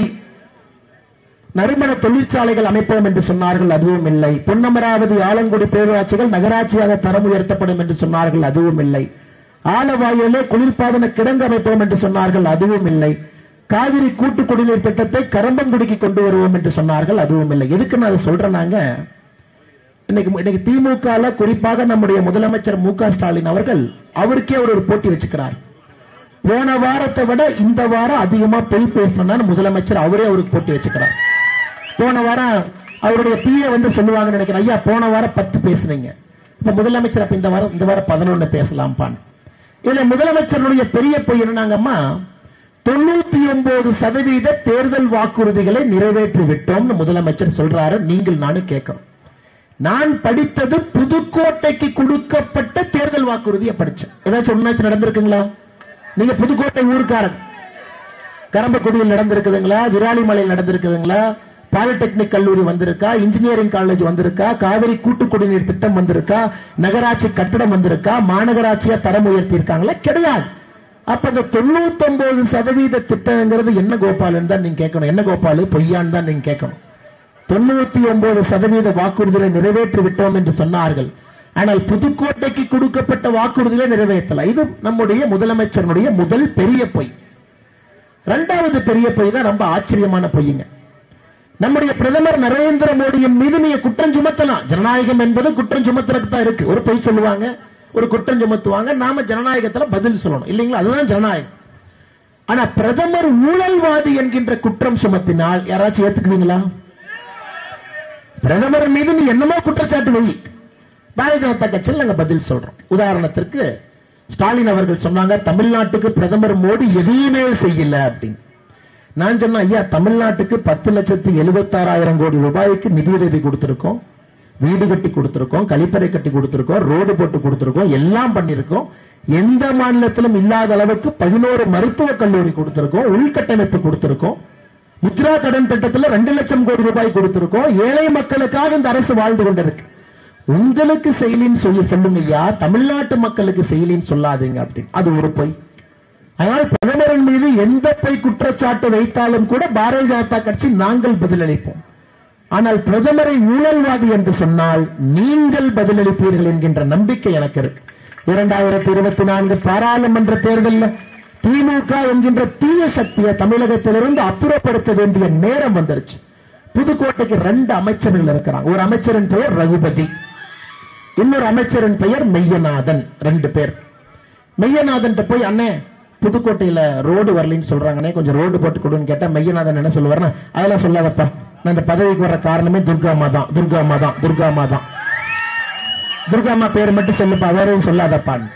S1: நறுமண தொழிற்சாலைகள் அமைப்போம் என்று சொன்னார்கள் அதுவும் இல்லை பொன்னமராவதி ஆலங்குடி பேரூராட்சிகள் நகராட்சியாக தரம் உயர்த்தப்படும் என்று சொன்னார்கள் அதுவும் இல்லை ஆலவாயிலே குளிர்பாதன கிடங்கு அமைப்போம் என்று சொன்னார்கள் அதுவும் இல்லை காவிரி கூட்டு குடிநீர் திட்டத்தை கரம்பங்குடிக்கு கொண்டு வருவோம் என்று சொன்னார்கள் அதுவும் இல்லை எதுக்கு நான் அதை சொல்றேன் நாங்க இன்னைக்கு இன்னைக்கு திமுக குறிப்பாக நம்முடைய முதலமைச்சர் மு க ஸ்டாலின் அவர்கள் அவருக்கே அவர் ஒரு போட்டி வச்சுக்கிறார் போன வாரத்தை விட இந்த வாரம் அதிகமா பொய் பேசணும்னு முதலமைச்சர் அவரே அவருக்கு போட்டி வச்சுக்கிறார் போன வாரம் அவருடைய பிஏ வந்து சொல்லுவாங்கன்னு நினைக்கிறேன் ஐயா போன வாரம் பத்து பேசுனீங்க இப்ப முதலமைச்சர் அப்ப இந்த வாரம் இந்த வாரம் பதினொன்னு பேசலாம்பான் இதுல முதலமைச்சருடைய பெரிய பொய் என்னன்னாங்கம்மா தொண்ணூத்தி ஒன்பது சதவீத தேர்தல் வாக்குறுதிகளை நிறைவேற்றி விட்டோம்னு முதலமைச்சர் சொல்றாரு நீங்கள் நானும் கேட்கிறோம் நான் படித்தது புதுக்கோட்டைக்கு கொடுக்கப்பட்ட தேர்தல் வாக்குறுதியை படிச்சேன் ஏதாச்சும் ஒன்னாச்சும் நடந்திருக்குங்களா நீங்க புதுக்கோட்டை ஊருக்காரன் கரம்பக்குடியில் நடந்திருக்குதுங்களா விராலிமலையில் நடந்திருக்குதுங்களா பாலிடெக்னிக் கல்லூரி வந்திருக்கா இன்ஜினியரிங் காலேஜ் வந்திருக்கா காவிரி கூட்டு குடிநீர் திட்டம் வந்திருக்கா நகராட்சி கட்டடம் வந்திருக்கா மாநகராட்சியா தரம் உயர்த்தி இருக்காங்களா கிடையாது அப்ப இந்த தொண்ணூத்தி ஒன்பது சதவீத திட்டங்கிறது என்ன கோபாலன் தான் நீங்க கேட்கணும் என்ன கோபாலு பொய்யான்னு தான் நீங்க கேட்கணும் தொண்ணூத்தி ஒன்பது சதவீத வாக்குறுதிகளை நிறைவேற்றி விட்டோம் என்று சொன்னார்கள் ஆனால் புதுக்கோட்டைக்கு கொடுக்கப்பட்ட வாக்குறுதிகளை நிறைவேற்றல இது நம்முடைய முதலமைச்சருடைய முதல் பெரிய பொய் இரண்டாவது பெரிய பொய் தான் ரொம்ப ஆச்சரியமான பொய்யுங்க நம்முடைய பிரதமர் நரேந்திர மோடியின் மீது நீங்க குற்றம் சுமத்தலாம் ஜனநாயகம் என்பது குற்றம் சுமத்துறதுக்கு தான் இருக்கு ஒரு பொய் சொல்லுவாங்க ஒரு குற்றம் சுமத்துவாங்க நாம ஜனநாயகத்துல பதில் சொல்லணும் இல்லைங்களா அதுதான் ஜனநாயகம் ஆனா பிரதமர் ஊழல்வாதி என்கின்ற குற்றம் சுமத்தினால் யாராச்சும் ஏத்துக்குவீங்களா பிரதமர் மீது நீ என்னமோ குற்றச்சாட்டு வை பாரதிய ஜனதா கட்சியில் நாங்க பதில் சொல்றோம் உதாரணத்திற்கு ஸ்டாலின் அவர்கள் சொன்னாங்க தமிழ்நாட்டுக்கு பிரதமர் மோடி எதையுமே செய்யல அப்படின்னு நான் சொன்னேன் ஐயா தமிழ்நாட்டுக்கு பத்து லட்சத்து எழுபத்தாறாயிரம் கோடி ரூபாய்க்கு நிதியுதவி கொடுத்திருக்கோம் வீடு கட்டி கொடுத்திருக்கோம் கழிப்பறை கட்டி கொடுத்திருக்கோம் ரோடு போட்டு கொடுத்திருக்கோம் எல்லாம் பண்ணிருக்கோம் எந்த மாநிலத்திலும் இல்லாத அளவுக்கு பதினோரு மருத்துவக் கல்லூரி கொடுத்திருக்கோம் உள்கட்டமைப்பு கொடுத்திருக்கோம் முத்ரா கடன் திட்டத்துல ரெண்டு லட்சம் கோடி ரூபாய் கொடுத்திருக்கோம் ஏழை மக்களுக்காக இந்த அரசு வாழ்ந்து கொண்டிருக்கு உங்களுக்கு செயலின்னு சொல்லி சொல்லுங்க ஐயா தமிழ்நாட்டு மக்களுக்கு செயலின்னு சொல்லாதீங்க அப்படின்னு அது ஒரு பொய் அதனால் பிரதமரின் மீது எந்த பொய் குற்றச்சாட்டு வைத்தாலும் கூட பாரதிய ஜனதா கட்சி நாங்கள் பதிலளிப்போம் ஆனால் பிரதமரை ஊழல்வாதி என்று சொன்னால் நீங்கள் பதிலளிப்பீர்கள் என்கின்ற நம்பிக்கை எனக்கு இருக்கு இரண்டாயிரத்தி இருபத்தி நான்கு பாராளுமன்ற தேர்தலில் திமுக என்கின்ற தீய சக்தியை தமிழகத்திலிருந்து அப்புறப்படுத்த வேண்டிய நேரம் வந்துருச்சு புதுக்கோட்டைக்கு ரெண்டு அமைச்சர்கள் இருக்கிறாங்க ஒரு அமைச்சரின் பெயர் ரகுபதி இன்னொரு அமைச்சரின் பெயர் மெய்யநாதன் ரெண்டு பேர் மெய்யநாதன் போய் அண்ணே புதுக்கோட்டையில ரோடு வரலன்னு சொல்றாங்கண்ணே கொஞ்சம் ரோடு போட்டு கொடுன்னு கேட்டா மெய்யநாதன் என்ன சொல்லுவாருன்னா அதெல்லாம் சொல்லாதப்பா நான் இந்த பதவிக்கு வர்ற காரணமே துர்காமா தான் துர்காமா தான் துர்காமா தான் துர்காமா பேர் மட்டும் சொல்லுப்பா வேற எதுவும் சொல்லாதப்பான்னு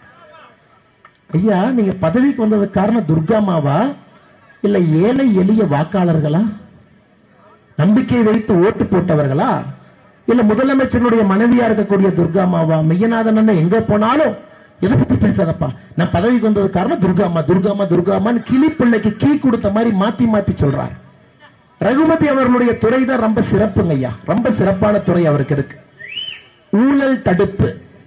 S1: ஐயா நீங்க பதவிக்கு வந்ததுக்கு காரணம் துர்காமாவா இல்ல ஏழை எளிய வாக்காளர்களா நம்பிக்கை வைத்து ஓட்டு போட்டவர்களா இல்ல முதலமைச்சருடைய மனைவியா இருக்கக்கூடிய துர்காமாவா மெய்யநாதன் அண்ணன் எங்க போனாலும் எதை பத்தி பேசாதப்பா நான் பதவிக்கு வந்தது காரணம் துர்காமா துர்காமா துர்காமான்னு கிளி பிள்ளைக்கு கீ கொடுத்த மாதிரி மாத்தி மாத்தி சொல்றார் ரகுமதி அவர்களுடைய துறை தான் ரொம்ப சிறப்புங்க ஐயா ரொம்ப சிறப்பான துறை அவருக்கு இருக்கு ஊழல் தடுப்பு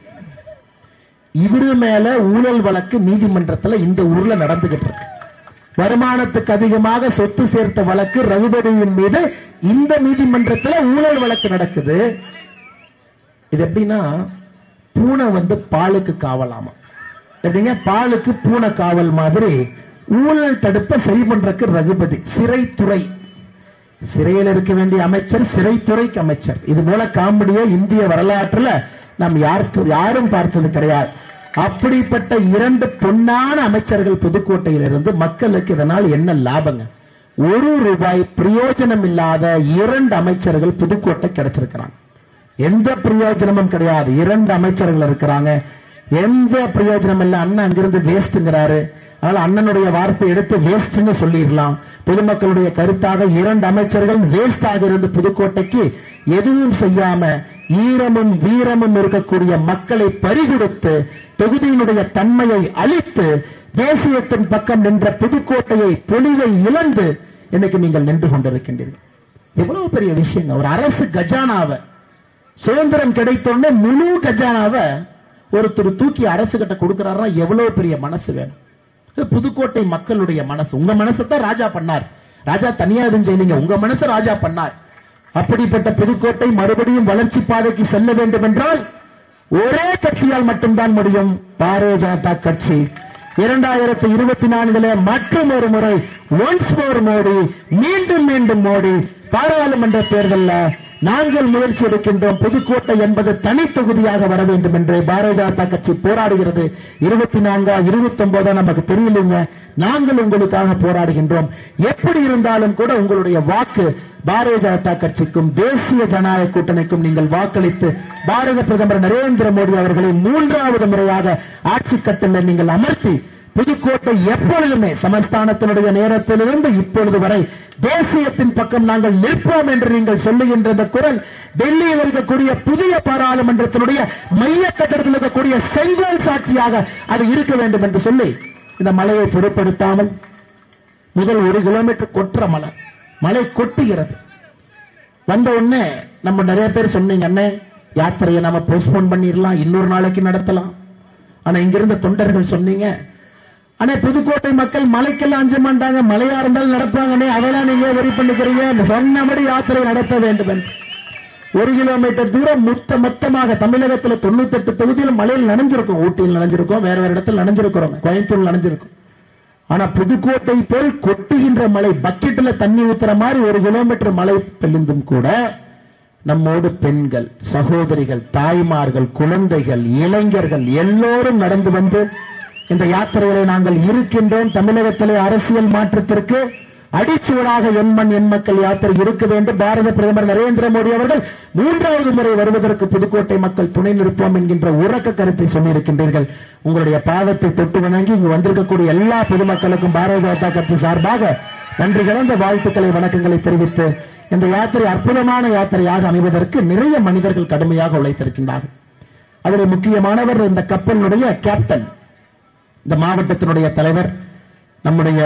S1: இவரு மேல ஊழல் வழக்கு நீதிமன்றத்துல இந்த ஊர்ல நடந்துகிட்டு இருக்கு வருமானத்துக்கு அதிகமாக சொத்து சேர்த்த வழக்கு ரகுபதியின் மீது இந்த நீதிமன்றத்துல ஊழல் வழக்கு நடக்குது இது எப்படின்னா பூனை வந்து பாலுக்கு காவலாமா எப்படிங்க பாலுக்கு பூனை காவல் மாதிரி ஊழல் தடுப்ப சரி பண்றதுக்கு ரகுபதி சிறைத்துறை சிறையில் இருக்க வேண்டிய அமைச்சர் சிறைத்துறைக்கு அமைச்சர் இது போல காமெடியோ இந்திய வரலாற்றுல நாம் யாருக்கு யாரும் பார்த்தது கிடையாது அப்படிப்பட்ட இரண்டு பொன்னான அமைச்சர்கள் புதுக்கோட்டையில் இருந்து மக்களுக்கு இதனால் என்ன லாபங்க ஒரு ரூபாய் பிரயோஜனம் இல்லாத இரண்டு அமைச்சர்கள் புதுக்கோட்டை கிடைச்சிருக்கிறாங்க எந்த பிரயோஜனமும் கிடையாது இரண்டு அமைச்சர்கள் இருக்கிறாங்க எந்த பிரயோஜனம் இல்ல அண்ணன் அங்கிருந்து வேஸ்ட்ங்கிறாரு அதனால அண்ணனுடைய வார்த்தை எடுத்து வேஸ்ட்னு சொல்லிடலாம் பொதுமக்களுடைய கருத்தாக இரண்டு அமைச்சர்கள் வேஸ்ட் ஆக இருந்து புதுக்கோட்டைக்கு எதுவும் செய்யாம ஈரமும் வீரமும் இருக்கக்கூடிய மக்களை பறிகொடுத்து தொகுதியினுடைய தன்மையை அழித்து தேசியத்தின் பக்கம் நின்ற புதுக்கோட்டையை பொலிவை இழந்து இன்னைக்கு நீங்கள் நின்று கொண்டிருக்கின்றீர்கள் எவ்வளவு பெரிய விஷயங்க ஒரு அரசு கஜானாவை சுதந்திரம் கிடைத்தோடனே முழு கஜானாவை ஒருத்தர் தூக்கி அரசு கிட்ட கொடுக்கிறாரா எவ்வளவு பெரிய மனசு வேணும் இது புதுக்கோட்டை மக்களுடைய மனசு உங்க மனசை தான் ராஜா பண்ணார் ராஜா தனியா எதுவும் செய்யலீங்க உங்க மனசை ராஜா பண்ணார் அப்படிப்பட்ட புதுக்கோட்டை மறுபடியும் வளர்ச்சி பாதைக்கு செல்ல வேண்டும் என்றால் ஒரே கட்சியால் மட்டும்தான் முடியும் பாரதிய ஜனதா கட்சி இரண்டாயிரத்தி இருபத்தி நான்குல மற்றும் ஒரு முறை ஒன்ஸ் மோர் மோடி மீண்டும் மீண்டும் மோடி பாராளுமன்ற தேர்தலில் நாங்கள் முயற்சி எடுக்கின்றோம் புதுக்கோட்டை என்பது தனி தொகுதியாக வர வேண்டும் என்று பாரதிய ஜனதா கட்சி போராடுகிறது இருபத்தி நான்கா இருபத்தி ஒன்பதா நமக்கு தெரியலைங்க நாங்கள் உங்களுக்காக போராடுகின்றோம் எப்படி இருந்தாலும் கூட உங்களுடைய வாக்கு பாரதிய ஜனதா கட்சிக்கும் தேசிய ஜனநாயக கூட்டணிக்கும் நீங்கள் வாக்களித்து பாரத பிரதமர் நரேந்திர மோடி அவர்களை மூன்றாவது முறையாக ஆட்சி கட்டளை நீங்கள் அமர்த்தி புதுக்கோட்டை எப்பொழுதுமே சமஸ்தானத்தினுடைய நேரத்திலிருந்து இப்பொழுது வரை தேசியத்தின் பக்கம் நாங்கள் நிற்போம் என்று நீங்கள் சொல்லுகின்ற இந்த குரல் டெல்லியில் இருக்கக்கூடிய புதிய பாராளுமன்றத்தினுடைய மைய கட்டடத்தில் இருக்கக்கூடிய செங்கோல் சாட்சியாக அது இருக்க வேண்டும் என்று சொல்லி இந்த மலையை பொருட்படுத்தாமல் முதல் ஒரு கிலோமீட்டர் கொட்டுற மலை மலை கொட்டுகிறது வந்த உடனே நம்ம நிறைய பேர் சொன்னீங்க அண்ணே யாத்திரையை நாம போஸ்ட்போன் பண்ணிடலாம் இன்னொரு நாளைக்கு நடத்தலாம் ஆனா இங்கிருந்த தொண்டர்கள் சொன்னீங்க ஆனா புதுக்கோட்டை மக்கள் மலைக்கெல்லாம் அஞ்ச மாட்டாங்க மலையா இருந்தாலும் நடப்பாங்கன்னே அதெல்லாம் நீங்க வரி பண்ணிக்கிறீங்க சொன்னபடி யாத்திரை நடத்த வேண்டும் என்று ஒரு கிலோமீட்டர் தூரம் மொத்த மொத்தமாக தமிழகத்துல தொண்ணூத்தெட்டு தொகுதியில் மலையில் நனைஞ்சிருக்கும் ஊட்டியில் நனைஞ்சிருக்கும் வேற வேற இடத்துல நனைஞ்சிருக்கிறோம் கோயம்புத்தூர் நனைஞ்சிருக்கும் ஆனா புதுக்கோட்டை போல் கொட்டுகின்ற மலை பக்கெட்ல தண்ணி ஊத்துற மாதிரி ஒரு கிலோமீட்டர் மலை பெல்லிந்தும் கூட நம்மோடு பெண்கள் சகோதரிகள் தாய்மார்கள் குழந்தைகள் இளைஞர்கள் எல்லோரும் நடந்து வந்து இந்த யாத்திரையிலே நாங்கள் இருக்கின்றோம் தமிழகத்திலே அரசியல் மாற்றத்திற்கு அடிச்சுவடாக எண்மண் எண் மக்கள் யாத்திரை இருக்க வேண்டும் பாரத பிரதமர் நரேந்திர மோடி அவர்கள் மூன்றாவது முறை வருவதற்கு புதுக்கோட்டை மக்கள் துணை நிற்போம் என்கின்ற உறக்க கருத்தை சொல்லியிருக்கின்றீர்கள் உங்களுடைய பாதத்தை தொட்டு வணங்கி இங்கு வந்திருக்கக்கூடிய எல்லா பொதுமக்களுக்கும் பாரதிய ஜனதா கட்சி சார்பாக நன்றி கலந்த வாழ்த்துக்களை வணக்கங்களை தெரிவித்து இந்த யாத்திரை அற்புதமான யாத்திரையாக அமைவதற்கு நிறைய மனிதர்கள் கடுமையாக உழைத்திருக்கின்றார்கள் அதில் முக்கியமானவர் இந்த கப்பலினுடைய கேப்டன் இந்த மாவட்டத்தினுடைய தலைவர் நம்முடைய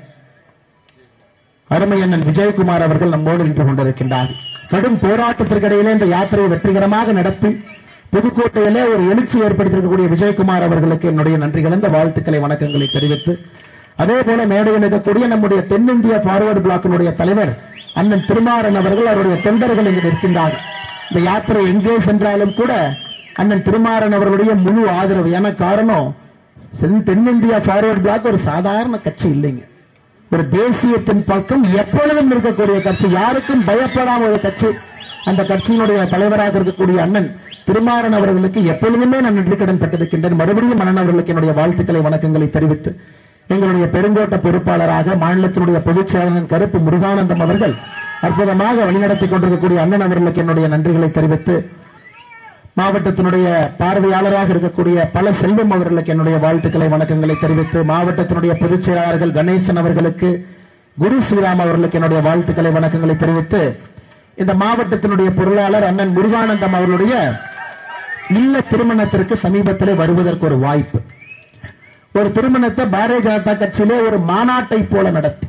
S1: அருமை அண்ணன் விஜயகுமார் அவர்கள் நம்மோடு நின்று கொண்டிருக்கின்றார் கடும் போராட்டத்திற்கு இடையிலே இந்த யாத்திரையை வெற்றிகரமாக நடத்தி புதுக்கோட்டையிலே ஒரு எழுச்சி ஏற்படுத்தியிருக்கக்கூடிய விஜயகுமார் அவர்களுக்கு என்னுடைய நன்றி கலந்த வாழ்த்துக்களை வணக்கங்களை தெரிவித்து அதே போல மேடையில் இருக்கக்கூடிய நம்முடைய தென்னிந்திய ஃபார்வர்டு பிளாக்கினுடைய தலைவர் அண்ணன் திருமாறன் அவர்கள் அவருடைய தொண்டர்கள் இங்கு நிற்கின்றார் இந்த யாத்திரை எங்கே சென்றாலும் கூட அண்ணன் திருமாறன் அவர்களுடைய முழு ஆதரவு என காரணம் தென்- தென்னிந்தியா ஃபார்வர்டு பிளாக் ஒரு சாதாரண கட்சி இல்லைங்க ஒரு தேசியத்தின் பக்கம் எப்பொழுதும் இருக்கக்கூடிய கட்சி யாருக்கும் பயப்படாம ஒரு கட்சி அந்த கட்சியினுடைய தலைவராக இருக்கக்கூடிய அண்ணன் திருமாறன் அவர்களுக்கு எப்பொழுதுமே நான் நன்றி கடன் பட்டிருக்கின்றேன் மறுபடியும் அண்ணன் அவர்களுக்கு என்னுடைய வாழ்த்துக்களை வணக்கங்களை தெரிவித்து எங்களுடைய பெருங்கோட்ட பொறுப்பாளராக மாநிலத்தினுடைய பொதுச் செயலாளர் கருப்பு முருகானந்தம் அவர்கள் அற்புதமாக வழிநடத்தி கொண்டிருக்கக்கூடிய அண்ணன் அவர்களுக்கு என்னுடைய நன்றிகளை தெரிவித்து மாவட்டத்தினுடைய பார்வையாளராக இருக்கக்கூடிய பல செல்வம் அவர்களுக்கு என்னுடைய வாழ்த்துக்களை வணக்கங்களை தெரிவித்து மாவட்டத்தினுடைய பொதுச் செயலாளர்கள் கணேசன் அவர்களுக்கு குரு ஸ்ரீராம் அவர்களுக்கு என்னுடைய வாழ்த்துக்களை வணக்கங்களை தெரிவித்து இந்த மாவட்டத்தினுடைய பொருளாளர் அண்ணன் முருகானந்தம் அவர்களுடைய இல்ல திருமணத்திற்கு சமீபத்திலே வருவதற்கு ஒரு வாய்ப்பு ஒரு திருமணத்தை பாரதிய ஜனதா கட்சியிலே ஒரு மாநாட்டை போல நடத்தி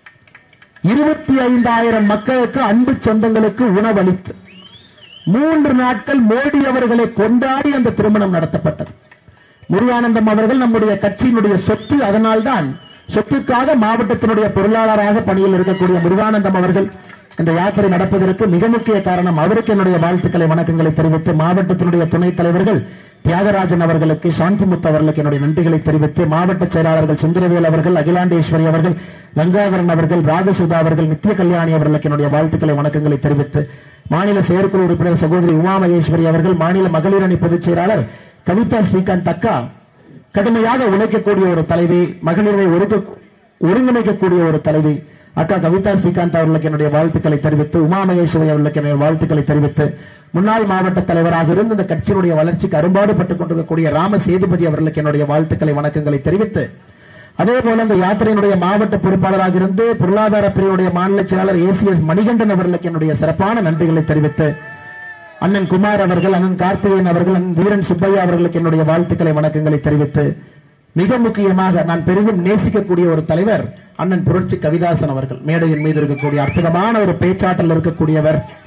S1: இருபத்தி ஐந்தாயிரம் மக்களுக்கு அன்பு சொந்தங்களுக்கு உணவளித்து மூன்று நாட்கள் மோடி அவர்களை கொண்டாடி அந்த திருமணம் நடத்தப்பட்டது முருகானந்தம் அவர்கள் நம்முடைய கட்சியினுடைய சொத்து அதனால்தான் சொத்துக்காக மாவட்டத்தினுடைய பொருளாளராக பணியில் இருக்கக்கூடிய முருகானந்தம் அவர்கள் இந்த யாத்திரை நடப்பதற்கு மிக முக்கிய காரணம் அவருக்கு என்னுடைய வாழ்த்துக்களை வணக்கங்களை தெரிவித்து மாவட்டத்தினுடைய துணைத் தலைவர்கள் தியாகராஜன் அவர்களுக்கு சாந்திமுத்து அவர்களுக்கு என்னுடைய நன்றிகளை தெரிவித்து மாவட்ட செயலாளர்கள் சுந்தரவேல் அவர்கள் அகிலாண்டேஸ்வரி அவர்கள் கங்காதரன் அவர்கள் ராகசுதா அவர்கள் நித்திய கல்யாணி அவர்களுக்கு என்னுடைய வாழ்த்துக்களை வணக்கங்களை தெரிவித்து மாநில செயற்குழு உறுப்பினர் சகோதரி உமா மகேஸ்வரி அவர்கள் மாநில மகளிர் அணி பொதுச் செயலாளர் கவிதா ஸ்ரீகாந்த் அக்கா கடுமையாக உழைக்கக்கூடிய ஒரு தலைவி மகளிரை ஒருங்க ஒருங்கிணைக்கக்கூடிய ஒரு தலைவி அக்கா கவிதா ஸ்ரீகாந்த் அவர்களுக்கு என்னுடைய வாழ்த்துக்களை தெரிவித்து உமா மகேஸ்வரி அவர்களுக்கு என்னுடைய வாழ்த்துக்களை தெரிவித்து முன்னாள் மாவட்ட தலைவராக இருந்து இந்த கட்சியினுடைய வளர்ச்சிக்கு அரும்பாடுபட்டுக் கொண்டிருக்கக்கூடிய ராம சேதுபதி அவர்களுக்கு என்னுடைய வாழ்த்துக்களை வணக்கங்களை தெரிவித்து அதே போல இந்த யாத்திரையினுடைய மாவட்ட பொறுப்பாளராக இருந்து பொருளாதார பிரிவுடைய மாநில செயலாளர் ஏசிஎஸ் மணிகண்டன் அவர்களுக்கு என்னுடைய சிறப்பான நன்றிகளை தெரிவித்து அண்ணன் குமார் அவர்கள் அண்ணன் கார்த்திகேயன் அவர்கள் அண்ணன் வீரன் சுப்பையா அவர்களுக்கு என்னுடைய வாழ்த்துக்களை வணக்கங்களை தெரிவித்து மிக முக்கியமாக நான் பெரிதும் நேசிக்கக்கூடிய ஒரு தலைவர் அண்ணன் புரட்சி கவிதாசன் அவர்கள் மேடையின் மீது இருக்கக்கூடிய அற்புதமான ஒரு பேச்சாற்றல் இருக்கக்கூடியவர்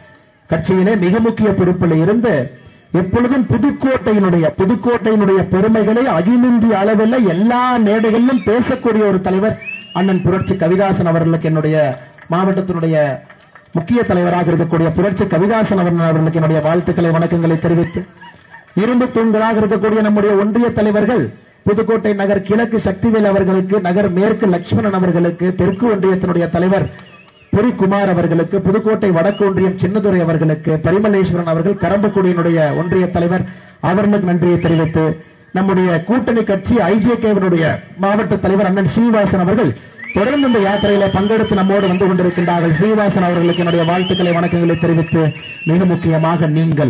S1: கட்சியிலே மிக முக்கிய பொறுப்பில் இருந்து எப்பொழுதும் புதுக்கோட்டையினுடைய புதுக்கோட்டையினுடைய பெருமைகளை அகில இந்திய அளவில் எல்லா மேடைகளிலும் பேசக்கூடிய ஒரு தலைவர் அண்ணன் புரட்சி கவிதாசன் அவர்களுக்கு என்னுடைய மாவட்டத்தினுடைய முக்கிய தலைவராக இருக்கக்கூடிய புரட்சி கவிதாசன் அவர்கள் அவர்களுக்கு என்னுடைய வாழ்த்துக்களை வணக்கங்களை தெரிவித்து இரும்பு தூண்களாக இருக்கக்கூடிய நம்முடைய ஒன்றிய தலைவர்கள் புதுக்கோட்டை நகர் கிழக்கு சக்திவேல் அவர்களுக்கு நகர் மேற்கு லட்சுமணன் அவர்களுக்கு தெற்கு ஒன்றியத்தினுடைய தலைவர் புரிகுமார் அவர்களுக்கு புதுக்கோட்டை வடக்கு ஒன்றியம் சின்னதுரை அவர்களுக்கு பரிமலேஸ்வரன் அவர்கள் கரம்பக்குடியினுடைய ஒன்றிய தலைவர் அவர்களுக்கு நன்றியை தெரிவித்து நம்முடைய கூட்டணி கட்சி ஐஜேகேவினுடைய மாவட்ட தலைவர் அண்ணன் ஸ்ரீனிவாசன் அவர்கள் தொடர்ந்து இந்த யாத்திரையில பங்கெடுத்து நம்மோடு வந்து கொண்டிருக்கின்றார்கள் ஸ்ரீனிவாசன் அவர்களுக்கு என்னுடைய வாழ்த்துக்களை வணக்கங்களை தெரிவித்து மிக முக்கியமாக நீங்கள்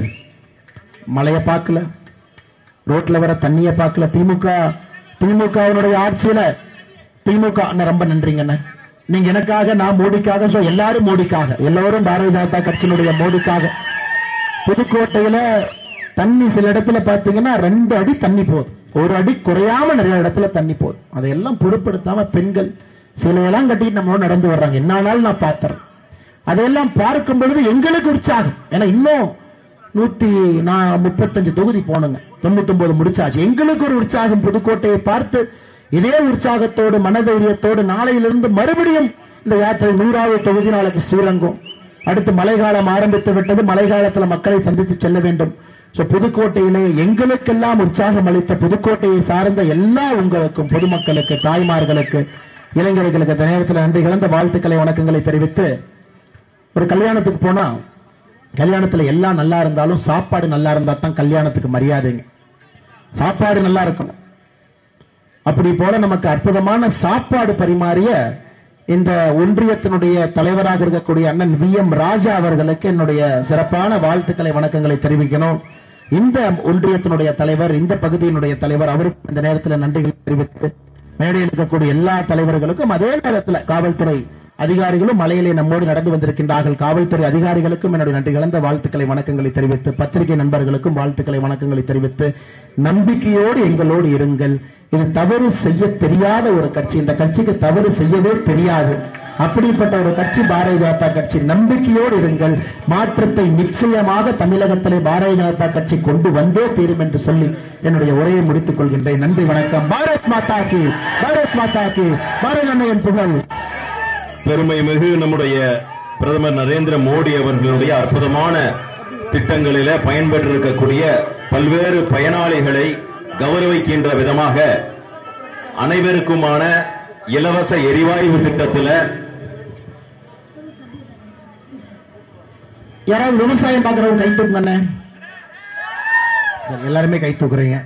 S1: மழைய பார்க்கல ரோட்ல வர தண்ணிய பார்க்கல திமுக திமுகவினுடைய ஆட்சியில திமுக அண்ணன் ரொம்ப நன்றிங்க அண்ணன் நீங்க எனக்காக நான் மோடிக்காக so எல்லாரும் மோடிக்காக எல்லாரும் பாரதிய ஜனதா கட்சியினுடைய மோடிக்காக புதுக்கோட்டையில தண்ணி சில இடத்துல பாத்தீங்கன்னா ரெண்டு அடி தண்ணி போகுது ஒரு அடி குறையாம நிறைய இடத்துல தண்ணி போகுது அதையெல்லாம் பொருட்படுத்தாம பெண்கள் சிலையெல்லாம் கட்டிட்டு நம்ம நடந்து வர்றாங்க என்ன ஆனாலும் நான் பாத்துறேன் அதையெல்லாம் பார்க்கும் பொழுது எங்களுக்கு உற்சாகம் ஏன்னா இன்னும் நூத்தி நான் முப்பத்தஞ்சு தொகுதி போனுங்க தொண்ணூத்தி முடிச்சாச்சு எங்களுக்கு ஒரு உற்சாகம் புதுக்கோட்டையை பார்த்து இதே உற்சாகத்தோடு மனதைரியத்தோடு நாளையிலிருந்து மறுபடியும் இந்த யாத்திரை நூறாவது தொகுதி நாளைக்கு ஸ்ரீரங்கம் அடுத்து மழைக்காலம் ஆரம்பித்து விட்டது மழைக்காலத்துல மக்களை சந்தித்து செல்ல வேண்டும் சோ புதுக்கோட்டையிலே எங்களுக்கெல்லாம் உற்சாகம் அளித்த புதுக்கோட்டையை சார்ந்த எல்லா உங்களுக்கும் பொதுமக்களுக்கு தாய்மார்களுக்கு இளைஞர்களுக்கு இந்த நேரத்தில் நன்றி கலந்த வாழ்த்துக்களை வணக்கங்களை தெரிவித்து ஒரு கல்யாணத்துக்கு போனா கல்யாணத்துல எல்லாம் நல்லா இருந்தாலும் சாப்பாடு நல்லா இருந்தா தான் கல்யாணத்துக்கு மரியாதைங்க சாப்பாடு நல்லா இருக்கணும் அப்படி போல நமக்கு அற்புதமான சாப்பாடு பரிமாறிய இந்த ஒன்றியத்தினுடைய தலைவராக இருக்கக்கூடிய அண்ணன் வி எம் ராஜா அவர்களுக்கு என்னுடைய சிறப்பான வாழ்த்துக்களை வணக்கங்களை தெரிவிக்கணும் இந்த ஒன்றியத்தினுடைய தலைவர் இந்த பகுதியினுடைய தலைவர் அவருக்கு இந்த நேரத்தில் நன்றிகளை தெரிவித்து மேடையில் இருக்கக்கூடிய எல்லா தலைவர்களுக்கும் அதே நேரத்தில் காவல்துறை அதிகாரிகளும் மலையிலே நம்மோடு நடந்து வந்திருக்கின்றார்கள் காவல்துறை அதிகாரிகளுக்கும் என்னுடைய நன்றி கலந்த வாழ்த்துக்களை வணக்கங்களை தெரிவித்து பத்திரிகை நண்பர்களுக்கும் வாழ்த்துக்களை வணக்கங்களை தெரிவித்து நம்பிக்கையோடு எங்களோடு இருங்கள் இது தவறு செய்ய தெரியாத ஒரு கட்சி இந்த கட்சிக்கு தவறு செய்யவே தெரியாது அப்படிப்பட்ட ஒரு கட்சி பாரதிய ஜனதா கட்சி நம்பிக்கையோடு இருங்கள் மாற்றத்தை நிச்சயமாக தமிழகத்திலே பாரதிய ஜனதா கட்சி கொண்டு வந்தே தீரும் என்று சொல்லி என்னுடைய உரையை முடித்துக் கொள்கின்றேன் நன்றி வணக்கம் பாரத் மாதா கி பாரத் மாதா கி பாரத் அன்னையின் புகழ்
S2: பெருமை மிகு நம்முடைய பிரதமர் நரேந்திர மோடி அவர்களுடைய அற்புதமான திட்டங்களில பயன்பெற்றிருக்கக்கூடிய பல்வேறு பயனாளிகளை கௌரவிக்கின்ற விதமாக அனைவருக்குமான இலவச எரிவாயு திட்டத்தில்
S1: யாராவது விவசாயம் பாக்குறவங்க கை தூக்குங்க அண்ணே. சரி, எல்லாருமே கை தூக்குறீங்க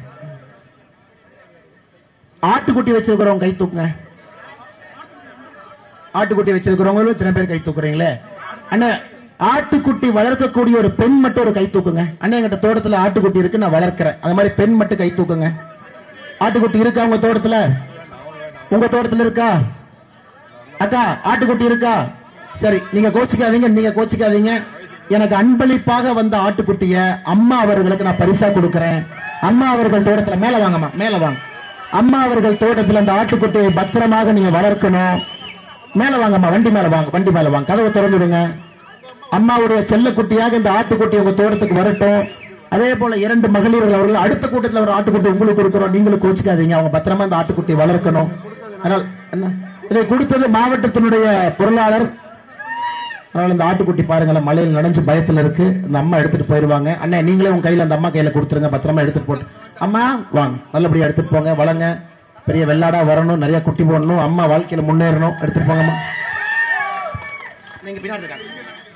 S1: ஆட்டுக்குட்டி வச்சிருக்கிறவங்க கை தூக்குங்க ஆட்டுக்குட்டி வச்சிருக்கிறவங்களும் இத்தனை பேர் கை தூக்குறீங்களே அண்ணா ஆட்டுக்குட்டி வளர்க்கக்கூடிய ஒரு பெண் மட்டும் ஒரு கை தூக்குங்க அண்ணா எங்கிட்ட தோட்டத்துல ஆட்டுக்குட்டி இருக்கு நான் வளர்க்கிறேன் அது மாதிரி பெண் மட்டும் கை தூக்குங்க ஆட்டுக்குட்டி இருக்கா உங்க தோட்டத்துல உங்க தோட்டத்துல இருக்கா அக்கா ஆட்டுக்குட்டி இருக்கா சரி நீங்க கோச்சிக்காதீங்க நீங்க கோச்சிக்காதீங்க எனக்கு அன்பளிப்பாக வந்த ஆட்டுக்குட்டிய அம்மா அவர்களுக்கு நான் பரிசா கொடுக்கிறேன் அம்மா அவர்கள் தோட்டத்துல மேல வாங்கம்மா மேல வாங்க அம்மா அவர்கள் தோட்டத்துல அந்த ஆட்டுக்குட்டியை பத்திரமாக நீங்க வளர்க்கணும் மேல வாங்கம்மா வண்டி மேல வாங்க வண்டி மேல வாங்க கதவை திறந்துடுங்க அம்மாவுடைய செல்லக்குட்டியாக இந்த ஆட்டுக்குட்டி உங்க தோட்டத்துக்கு வரட்டும் அதே போல இரண்டு மகளிர்கள் அவர்கள் அடுத்த கூட்டத்தில் ஒரு ஆட்டுக்குட்டி உங்களுக்கு கொடுக்கிறோம் நீங்களும் கோச்சிக்காதீங்க அவங்க பத்திரமா இந்த ஆட்டுக்குட்டியை வளர்க்கணும் அதனால் என்ன இதை கொடுத்தது மாவட்டத்தினுடைய பொருளாளர் அதனால இந்த ஆட்டுக்குட்டி பாருங்களேன் மழையில் நனைஞ்சு பயத்துல இருக்கு இந்த அம்மா எடுத்துட்டு போயிருவாங்க அண்ணே நீங்களே உங்க கையில அந்த அம்மா கையில கொடுத்துருங்க பத்திரமா எடுத்துட்டு போட்டு அம்மா வாங்க நல்லபடியா எடுத்துட்டு போங்க வளங்க பெரிய வெள்ளாடா வரணும் நிறைய குட்டி போடணும் அம்மா வாழ்க்கையில முன்னேறணும் எடுத்துட்டு போங்கம்மா நீங்க பின்னாடி இருக்காங்க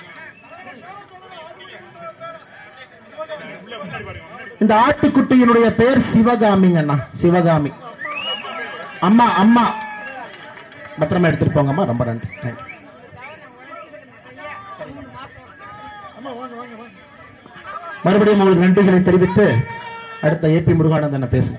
S1: இந்த ஆட்டுக்குட்டியினுடைய பெயர் சிவகாமிங்க அண்ணா சிவகாமி அம்மா அம்மா பத்திரமா எடுத்துட்டு போங்கம்மா ரொம்ப நன்றி தேங்க்யூ மறுபடியும் உங்களுக்கு நன்றிகளை தெரிவித்து அடுத்த ஏபி முருகானந்தன் பேசுங்க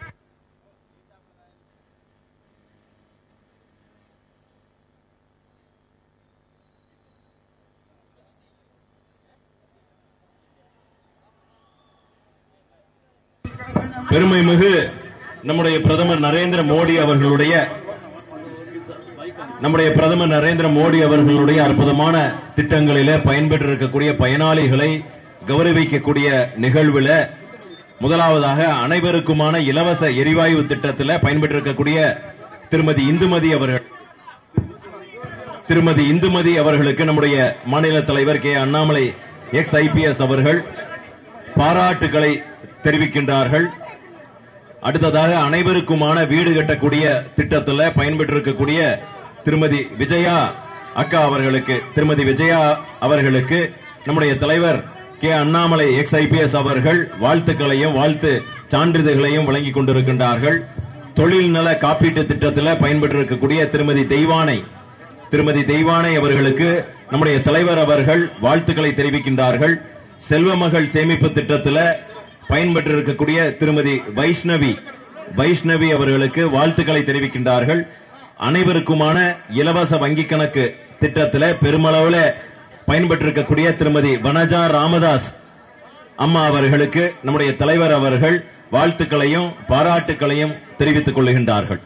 S2: பெருமை மிகு நம்முடைய பிரதமர் நரேந்திர மோடி அவர்களுடைய நம்முடைய பிரதமர் நரேந்திர மோடி அவர்களுடைய அற்புதமான திட்டங்களிலே பயன்பெற்று இருக்கக்கூடிய பயனாளிகளை கௌரவிக்கக்கூடிய நிகழ்வுல முதலாவதாக அனைவருக்குமான இலவச எரிவாயு திட்டத்தில் பயன்பெற்றிருக்கக்கூடிய திருமதி இந்துமதி அவர்கள் திருமதி இந்துமதி அவர்களுக்கு நம்முடைய மாநில தலைவர் கே அண்ணாமலை எக்ஸ் ஐபிஎஸ் அவர்கள் பாராட்டுகளை தெரிவிக்கின்றார்கள் அடுத்ததாக அனைவருக்குமான வீடு கட்டக்கூடிய திட்டத்தில் பயன்பெற்றிருக்கக்கூடிய திருமதி விஜயா அக்கா அவர்களுக்கு திருமதி விஜயா அவர்களுக்கு நம்முடைய தலைவர் கே அண்ணாமலை எக்ஸ் ஐபிஎஸ் அவர்கள் வாழ்த்துக்களையும் வாழ்த்து சான்றிதழ்களையும் வழங்கிக் கொண்டிருக்கின்றார்கள் தொழில் நல காப்பீட்டு திட்டத்தில் பயன்பெற்றிருக்கக்கூடிய திருமதி தெய்வானை திருமதி தெய்வானை அவர்களுக்கு நம்முடைய தலைவர் அவர்கள் வாழ்த்துக்களை தெரிவிக்கின்றார்கள் செல்வமகள் சேமிப்பு திட்டத்தில் பயன்பெற்றிருக்கக்கூடிய திருமதி வைஷ்ணவி வைஷ்ணவி அவர்களுக்கு வாழ்த்துக்களை தெரிவிக்கின்றார்கள் அனைவருக்குமான இலவச வங்கி கணக்கு திட்டத்தில் பெருமளவுல பயன்பெற்றிருக்கக்கூடிய திருமதி வனஜா ராமதாஸ் அம்மா அவர்களுக்கு நம்முடைய தலைவர் அவர்கள் வாழ்த்துக்களையும் பாராட்டுக்களையும் தெரிவித்துக் கொள்கின்றார்கள்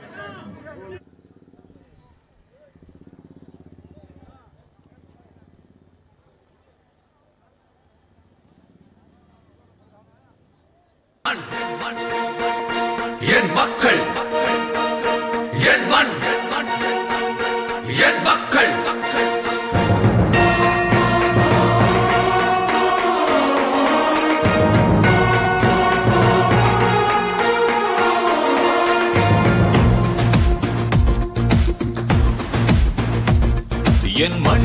S3: என் மக்கள் என் மண் என் மக்கள்
S4: என் மண்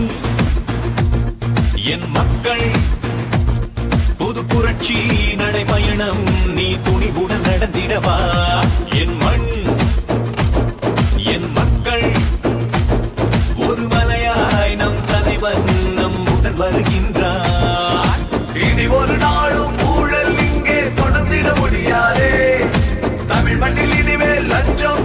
S4: என் மக்கள் புது புரட்சி நடைபயணம் நீ துணிவுடன் நடந்திடவா என் மண் என் மக்கள் ஒரு மலையாய் நம் தலைவன் நம்முடன் வருகின்றார்
S3: இனி ஒரு நாளும் ஊழல் இங்கே தொடர்ந்திட முடியாதே தமிழ் மண்ணில் இனிமேல் லஞ்சம்